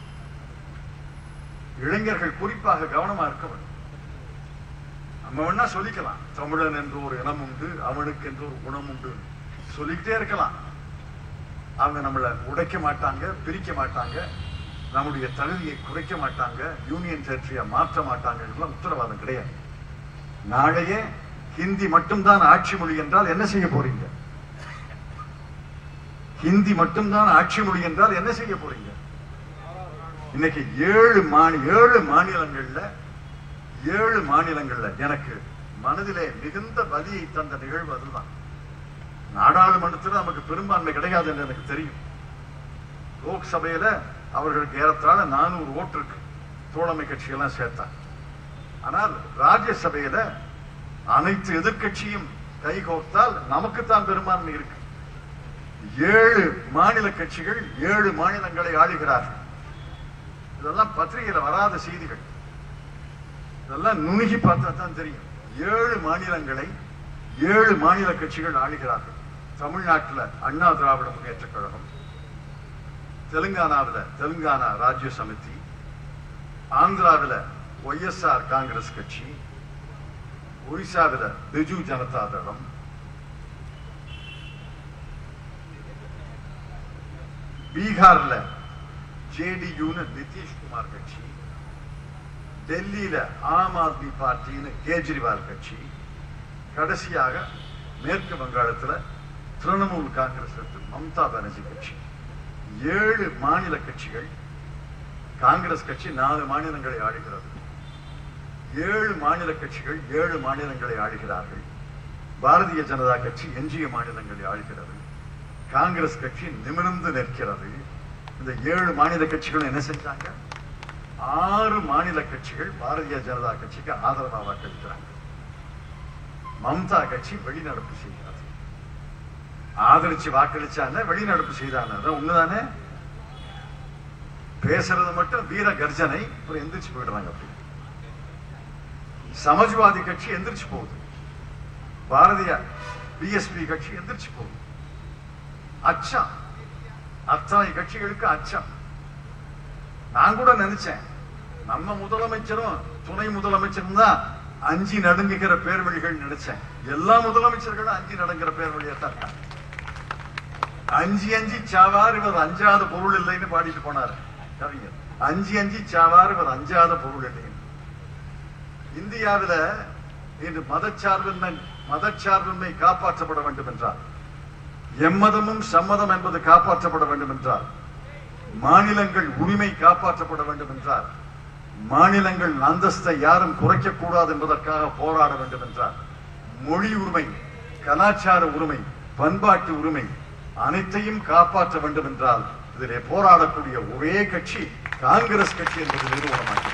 இளைஞர்கள் குறிப்பாக கவனமா இருக்க வேண்டும் நம்ம வேணா சொல்லிக்கலாம் தமிழன் என்று ஒரு இனம் உண்டு அவனுக்கு என்று ஒரு குணம் உண்டு சொல்லிக்கிட்டே இருக்கலாம் அவங்க நம்மளை உடைக்க மாட்டாங்க பிரிக்க மாட்டாங்க நம்முடைய தகுதியை குறைக்க மாட்டாங்க யூனியன் டெரிட்டரியா மாற்ற மாட்டாங்க இதெல்லாம் உத்தரவாதம் கிடையாது நாளையே ஹிந்தி மட்டும்தான் ஆட்சி மொழி என்றால் என்ன செய்ய போறீங்க ஹிந்தி மட்டும்தான் ஆட்சி மொழி என்றால் என்ன செய்ய போறீங்க இன்னைக்கு ஏழு மாநில ஏழு மாநிலங்கள்ல ஏழு மாநிலங்கள்ல எனக்கு மனதிலே மிகுந்த வலியை தந்த நிகழ்வு அதுதான் நாடாளுமன்றத்தில் நமக்கு பெரும்பான்மை கிடையாது என்று எனக்கு தெரியும் லோக்சபையில அவர்களுக்கு ஏறத்தாழ நானூறு ஓட்டு இருக்கு தோழமை கட்சியெல்லாம் சேர்த்தாங்க ஆனால் ராஜ்யசபையில அனைத்து எதிர்க்கட்சியும் கைகோர்த்தால் நமக்குத்தான் பெரும்பான்மை இருக்கு ஏழு மாநில கட்சிகள் ஏழு மாநிலங்களை ஆளுகிறார்கள் இதெல்லாம் பத்திரிகையில வராத செய்திகள் இதெல்லாம் நுணுகி பார்த்தா தான் தெரியும் ஏழு மாநிலங்களை ஏழு மாநில கட்சிகள் ஆளுகிறார்கள் தமிழ்நாட்டுல அண்ணா திராவிட முன்னேற்றக் கழகம் தெலுங்கானாவுல தெலுங்கானா ராஜ்ய சமிதி ஆந்திராவுல ஒய்எஸ்ஆர் காங்கிரஸ் கட்சி ஒரிசாவுல பிஜு ஜனதா தளம் பீகார்ல ஜேடியூன்னு நிதிஷ்குமார் கட்சி டெல்லியில ஆம் ஆத்மி பார்ட்டின்னு கேஜ்ரிவால் கட்சி கடைசியாக மேற்கு வங்காளத்துல திரிணாமுல் காங்கிரஸ் இருக்கு மம்தா பானர்ஜி கட்சி ஏழு மாநில கட்சிகள் காங்கிரஸ் கட்சி நாலு மாநிலங்களை ஆளுகிறது ஏழு மாநில கட்சிகள் ஏழு மாநிலங்களை ஆளுகிறார்கள் பாரதிய ஜனதா கட்சி எஞ்சிய மாநிலங்களை ஆளுகிறது காங்கிரஸ் கட்சி நிமிர்ந்து நிற்கிறது இந்த ஏழு மாநில கட்சிகள் என்ன செஞ்சாங்க ஆறு மாநில கட்சிகள் பாரதிய ஜனதா கட்சிக்கு ஆதரவாக வாக்களிக்கிறாங்க மம்தா கட்சி வெளிநடப்பு செய்கிறது ஆதரிச்சு வாக்களிச்சாங்க வெளிநடப்பு செய்தாங்க அதான் உண்மைதானே பேசுறது மட்டும் வீர கர்ஜனை அப்புறம் எந்திரிச்சு போயிடுறாங்க அப்படி சமாஜ்வாதி கட்சி எந்திரிச்சு போகுது பாரதிய பிஎஸ்பி கட்சி எந்திரிச்சு போகுது அச்சம் அத்தனை கட்சிகளுக்கு அச்சம் நான் கூட நினைச்சேன் நம்ம முதலமைச்சரும் துணை முதலமைச்சரும் தான் அஞ்சி நடுங்குகிற பேர்வழிகள் நினைச்சேன் எல்லா முதலமைச்சர்களும் அஞ்சி நடுங்கிற பேர்வழியா தான் இருக்காங்க அஞ்சி அஞ்சி சாவார் இவர் அஞ்சாத பொருள் இல்லைன்னு பாடிட்டு போனாரு கவிஞர் அஞ்சி அஞ்சி சாவார் இவர் அஞ்சாத பொருள் இல்லைன்னு இந்தியாவில இன்று மதச்சார்பின்மை மதச்சார்பின்மை காப்பாற்றப்பட வேண்டும் என்றார் எம்மதமும் சம்மதம் என்பது காப்பாற்றப்பட வேண்டும் என்றார் மாநிலங்கள் உரிமை காப்பாற்றப்பட வேண்டும் என்றார் மாநிலங்கள் அந்தஸ்தை யாரும் குறைக்க கூடாது என்பதற்காக போராட வேண்டும் என்றார் மொழி உரிமை கலாச்சார உரிமை பண்பாட்டு உரிமை அனைத்தையும் காப்பாற்ற வேண்டும் என்றால் இதிலே போராடக்கூடிய ஒரே கட்சி காங்கிரஸ் கட்சி என்பது நிறுவனமாகிறது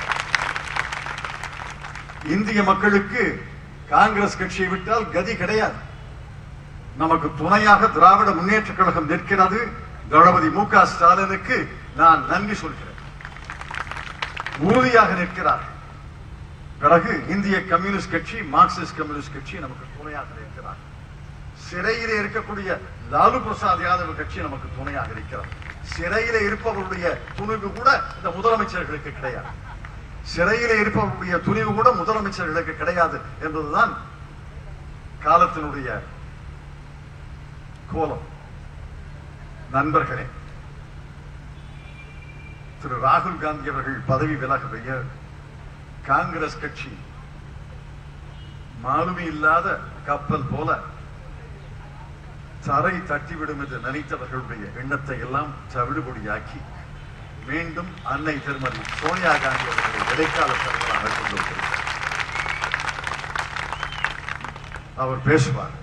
இந்திய மக்களுக்கு காங்கிரஸ் கட்சியை விட்டால் கதி கிடையாது நமக்கு துணையாக திராவிட முன்னேற்ற கழகம் நிற்கிறது தளபதி மு க ஸ்டாலினுக்கு நான் நன்றி சொல்கிறேன் உறுதியாக நிற்கிறார் பிறகு இந்திய கம்யூனிஸ்ட் கட்சி மார்க்சிஸ்ட் கம்யூனிஸ்ட் கட்சி நமக்கு துணையாக நிற்கிறார் சிறையிலே இருக்கக்கூடிய லாலு பிரசாத் யாதவ் கட்சி நமக்கு துணையாக இருக்கிறார் சிறையிலே இருப்பவருடைய துணிவு கூட இந்த முதலமைச்சர்களுக்கு கிடையாது சிறையிலே இருப்பவருடைய துணிவு கூட முதலமைச்சர்களுக்கு கிடையாது என்பதுதான் காலத்தினுடைய கோலம் நண்பர்களே திரு ராகுல் காந்தி அவர்கள் பதவி விலகவைய காங்கிரஸ் கட்சி மாலுமி இல்லாத கப்பல் போல தரை தட்டிவிடும் என்று நினைத்தவர்களுடைய எண்ணத்தை எல்லாம் தவிடுபொடியாக்கி மீண்டும் அன்னை திருமதி சோனியா காந்தி அவர்களை இடைக்கால தலைவராக கொண்டு வந்திருக்கிறார் அவர் பேசுவார்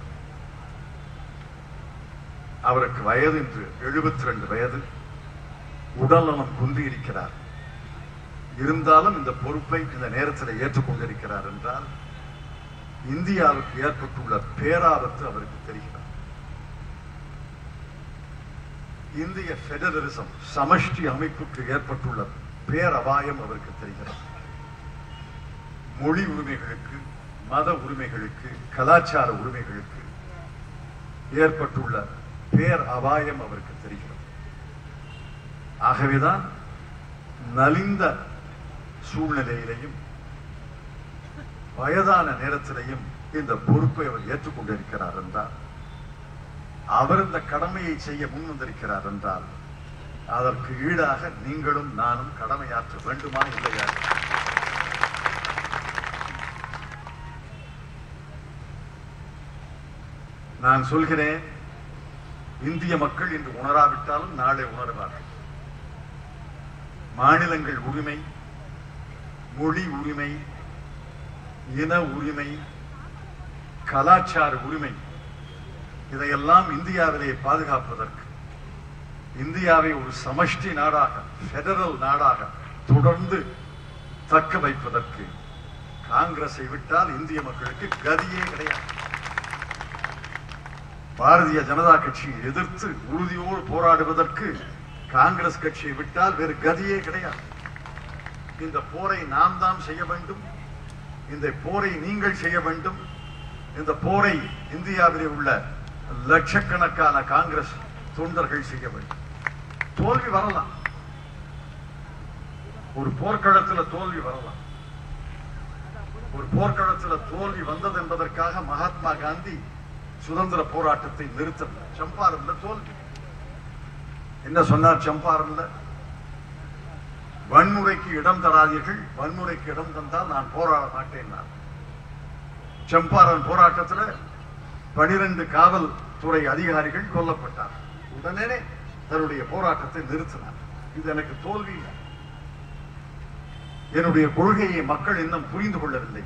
அவருக்கு வயது இன்று எழுபத்தி ரெண்டு வயது உடல்நலம் குன்றி இருக்கிறார் இருந்தாலும் இந்த பொறுப்பை இந்த நேரத்தில் ஏற்றுக்கொண்டிருக்கிறார் என்றால் இந்தியாவுக்கு ஏற்பட்டுள்ள பேராபத்து அவருக்கு தெரிகிறது இந்திய பெடரலிசம் சமஷ்டி அமைப்புக்கு ஏற்பட்டுள்ள பேரபாயம் அவருக்கு தெரிகிறது மொழி உரிமைகளுக்கு மத உரிமைகளுக்கு கலாச்சார உரிமைகளுக்கு ஏற்பட்டுள்ள பேர் அபாயம் அவருக்கு தெரிகிறது ஆகவேதான் நலிந்த சூழ்நிலையிலையும் வயதான நேரத்திலையும் இந்த பொறுப்பை அவர் ஏற்றுக்கொண்டிருக்கிறார் என்றால் அவர் இந்த கடமையை செய்ய முன் வந்திருக்கிறார் என்றால் அதற்கு ஈடாக நீங்களும் நானும் கடமையாற்ற வேண்டுமா இல்லையா நான் சொல்கிறேன் இந்திய மக்கள் இன்று உணராவிட்டாலும் நாளை உணர்வார்கள் மாநிலங்கள் உரிமை மொழி உரிமை இன உரிமை கலாச்சார உரிமை இதையெல்லாம் இந்தியாவிலே பாதுகாப்பதற்கு இந்தியாவை ஒரு சமஷ்டி நாடாக பெடரல் நாடாக தொடர்ந்து தக்க வைப்பதற்கு காங்கிரஸை விட்டால் இந்திய மக்களுக்கு கதியே கிடையாது பாரதிய ஜனதா கட்சியை எதிர்த்து உறுதியோடு போராடுவதற்கு காங்கிரஸ் கட்சியை விட்டால் வேறு கதியே கிடையாது இந்த போரை நாம் தான் செய்ய வேண்டும் இந்த போரை நீங்கள் செய்ய வேண்டும் இந்த போரை இந்தியாவிலே உள்ள லட்சக்கணக்கான காங்கிரஸ் தொண்டர்கள் செய்ய வேண்டும் தோல்வி வரலாம் ஒரு போர்க்களத்துல தோல்வி வரலாம் ஒரு போர்க்களத்துல தோல்வி வந்தது என்பதற்காக மகாத்மா காந்தி சுதந்திர போராட்டத்தை நிறுத்தல சம்பாரன்ல தோல்வி என்ன சொன்னார் சம்பாரன்ல வன்முறைக்கு இடம் தராதீர்கள் வன்முறைக்கு இடம் தந்தால் நான் போராட மாட்டேன் சம்பாரன் போராட்டத்துல பனிரெண்டு காவல்துறை அதிகாரிகள் கொல்லப்பட்டார் உடனே தன்னுடைய போராட்டத்தை நிறுத்தினார் இது எனக்கு தோல்வி இல்லை. என்னுடைய கொள்கையை மக்கள் இன்னும் புரிந்து கொள்ளவில்லை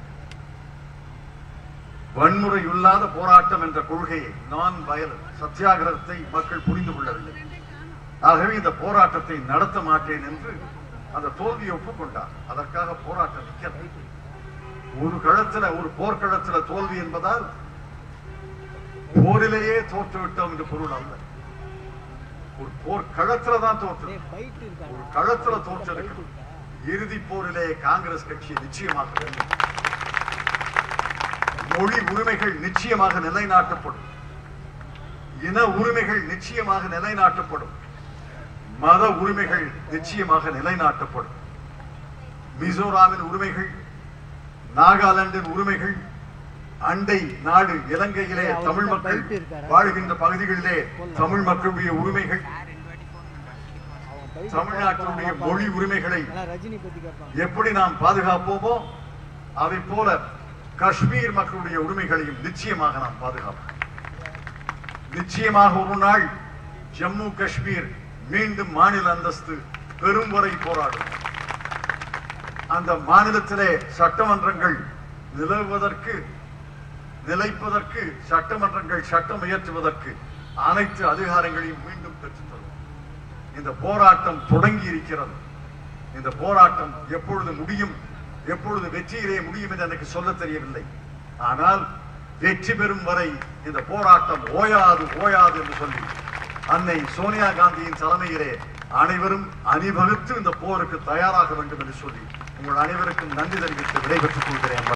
வன்முறை இல்லாத போராட்டம் என்ற கொள்கையை நான் வயலன் சத்தியாகிரகத்தை மக்கள் புரிந்து கொள்ளவில்லை ஆகவே இந்த போராட்டத்தை நடத்த மாட்டேன் என்று அந்த தோல்வியை ஒப்புக்கொண்டார் அதற்காக போராட்டம் நிற்கிறது ஒரு களத்துல ஒரு போர்க்களத்துல தோல்வி என்பதால் போரிலேயே தோற்று விட்டோம் என்று பொருள் அல்ல ஒரு போர் களத்துல தான் தோற்று டேய், பைட் இருக்காடா. ஒரு களத்துல பைட் தோற்றிருக்கு இருக்கா? இறுதி போரிலே காங்கிரஸ் கட்சி நிச்சயமாக வெல்லும். மொழி உரிமைகள் நிச்சயமாக நிலைநாட்டப்படும் இன உரிமைகள் நிச்சயமாக நிலைநாட்டப்படும் மத உரிமைகள் நிச்சயமாக நிலைநாட்டப்படும் மிசோராமின் உரிமைகள் நாகாலாந்தின் உரிமைகள் அண்டை நாடு இலங்கையிலே ஏய், அவர்கிட்ட தமிழ் மக்கள் பைப் இருக்காடா? வாழ்கின்ற பகுதிகளிலே தமிழ் மக்களுடைய உரிமைகள் அவன் பைட் தமிழ்நாட்டினுடைய இருக்கான், மொழி உரிமைகளை ஆனா ரஜினி பத்தி கேட்பான் எப்படி நாம் பாதுகாப்போமோ அதை போல காஷ்மீர் மக்களுடைய உரிமைகளையும் நிச்சயமாக நாம் பாதுகாப்போம் நிச்சயமாக ஒரு நாள் ஜம்மு காஷ்மீர் மீண்டும் மாநில அந்தஸ்து பெறும் வரை போராடும் அந்த மாநிலத்திலே சட்டமன்றங்கள் நிலவுவதற்கு நிலைப்பதற்கு சட்டமன்றங்கள் சட்டம் இயற்றுவதற்கு அனைத்து அதிகாரங்களையும் மீண்டும் பெற்றுத் தரும் இந்த போராட்டம் தொடங்கி இருக்கிறது இந்த போராட்டம் எப்பொழுது முடியும் எப்பொழுது வெற்றியிலே முடியும் என்று எனக்கு சொல்ல தெரியவில்லை ஆனால் வெற்றி பெறும் வரை இந்த போராட்டம் ஓயாது ஓயாது என்று சொல்லி அன்னை சோனியா காந்தியின் தலைமையிலே அனைவரும் அணிவகுத்து இந்த போருக்கு தயாராக வேண்டும் என்று சொல்லி உங்கள் அனைவருக்கும் நன்றி தெரிவித்து விடைபெற்றுக் கொள்கிறேன்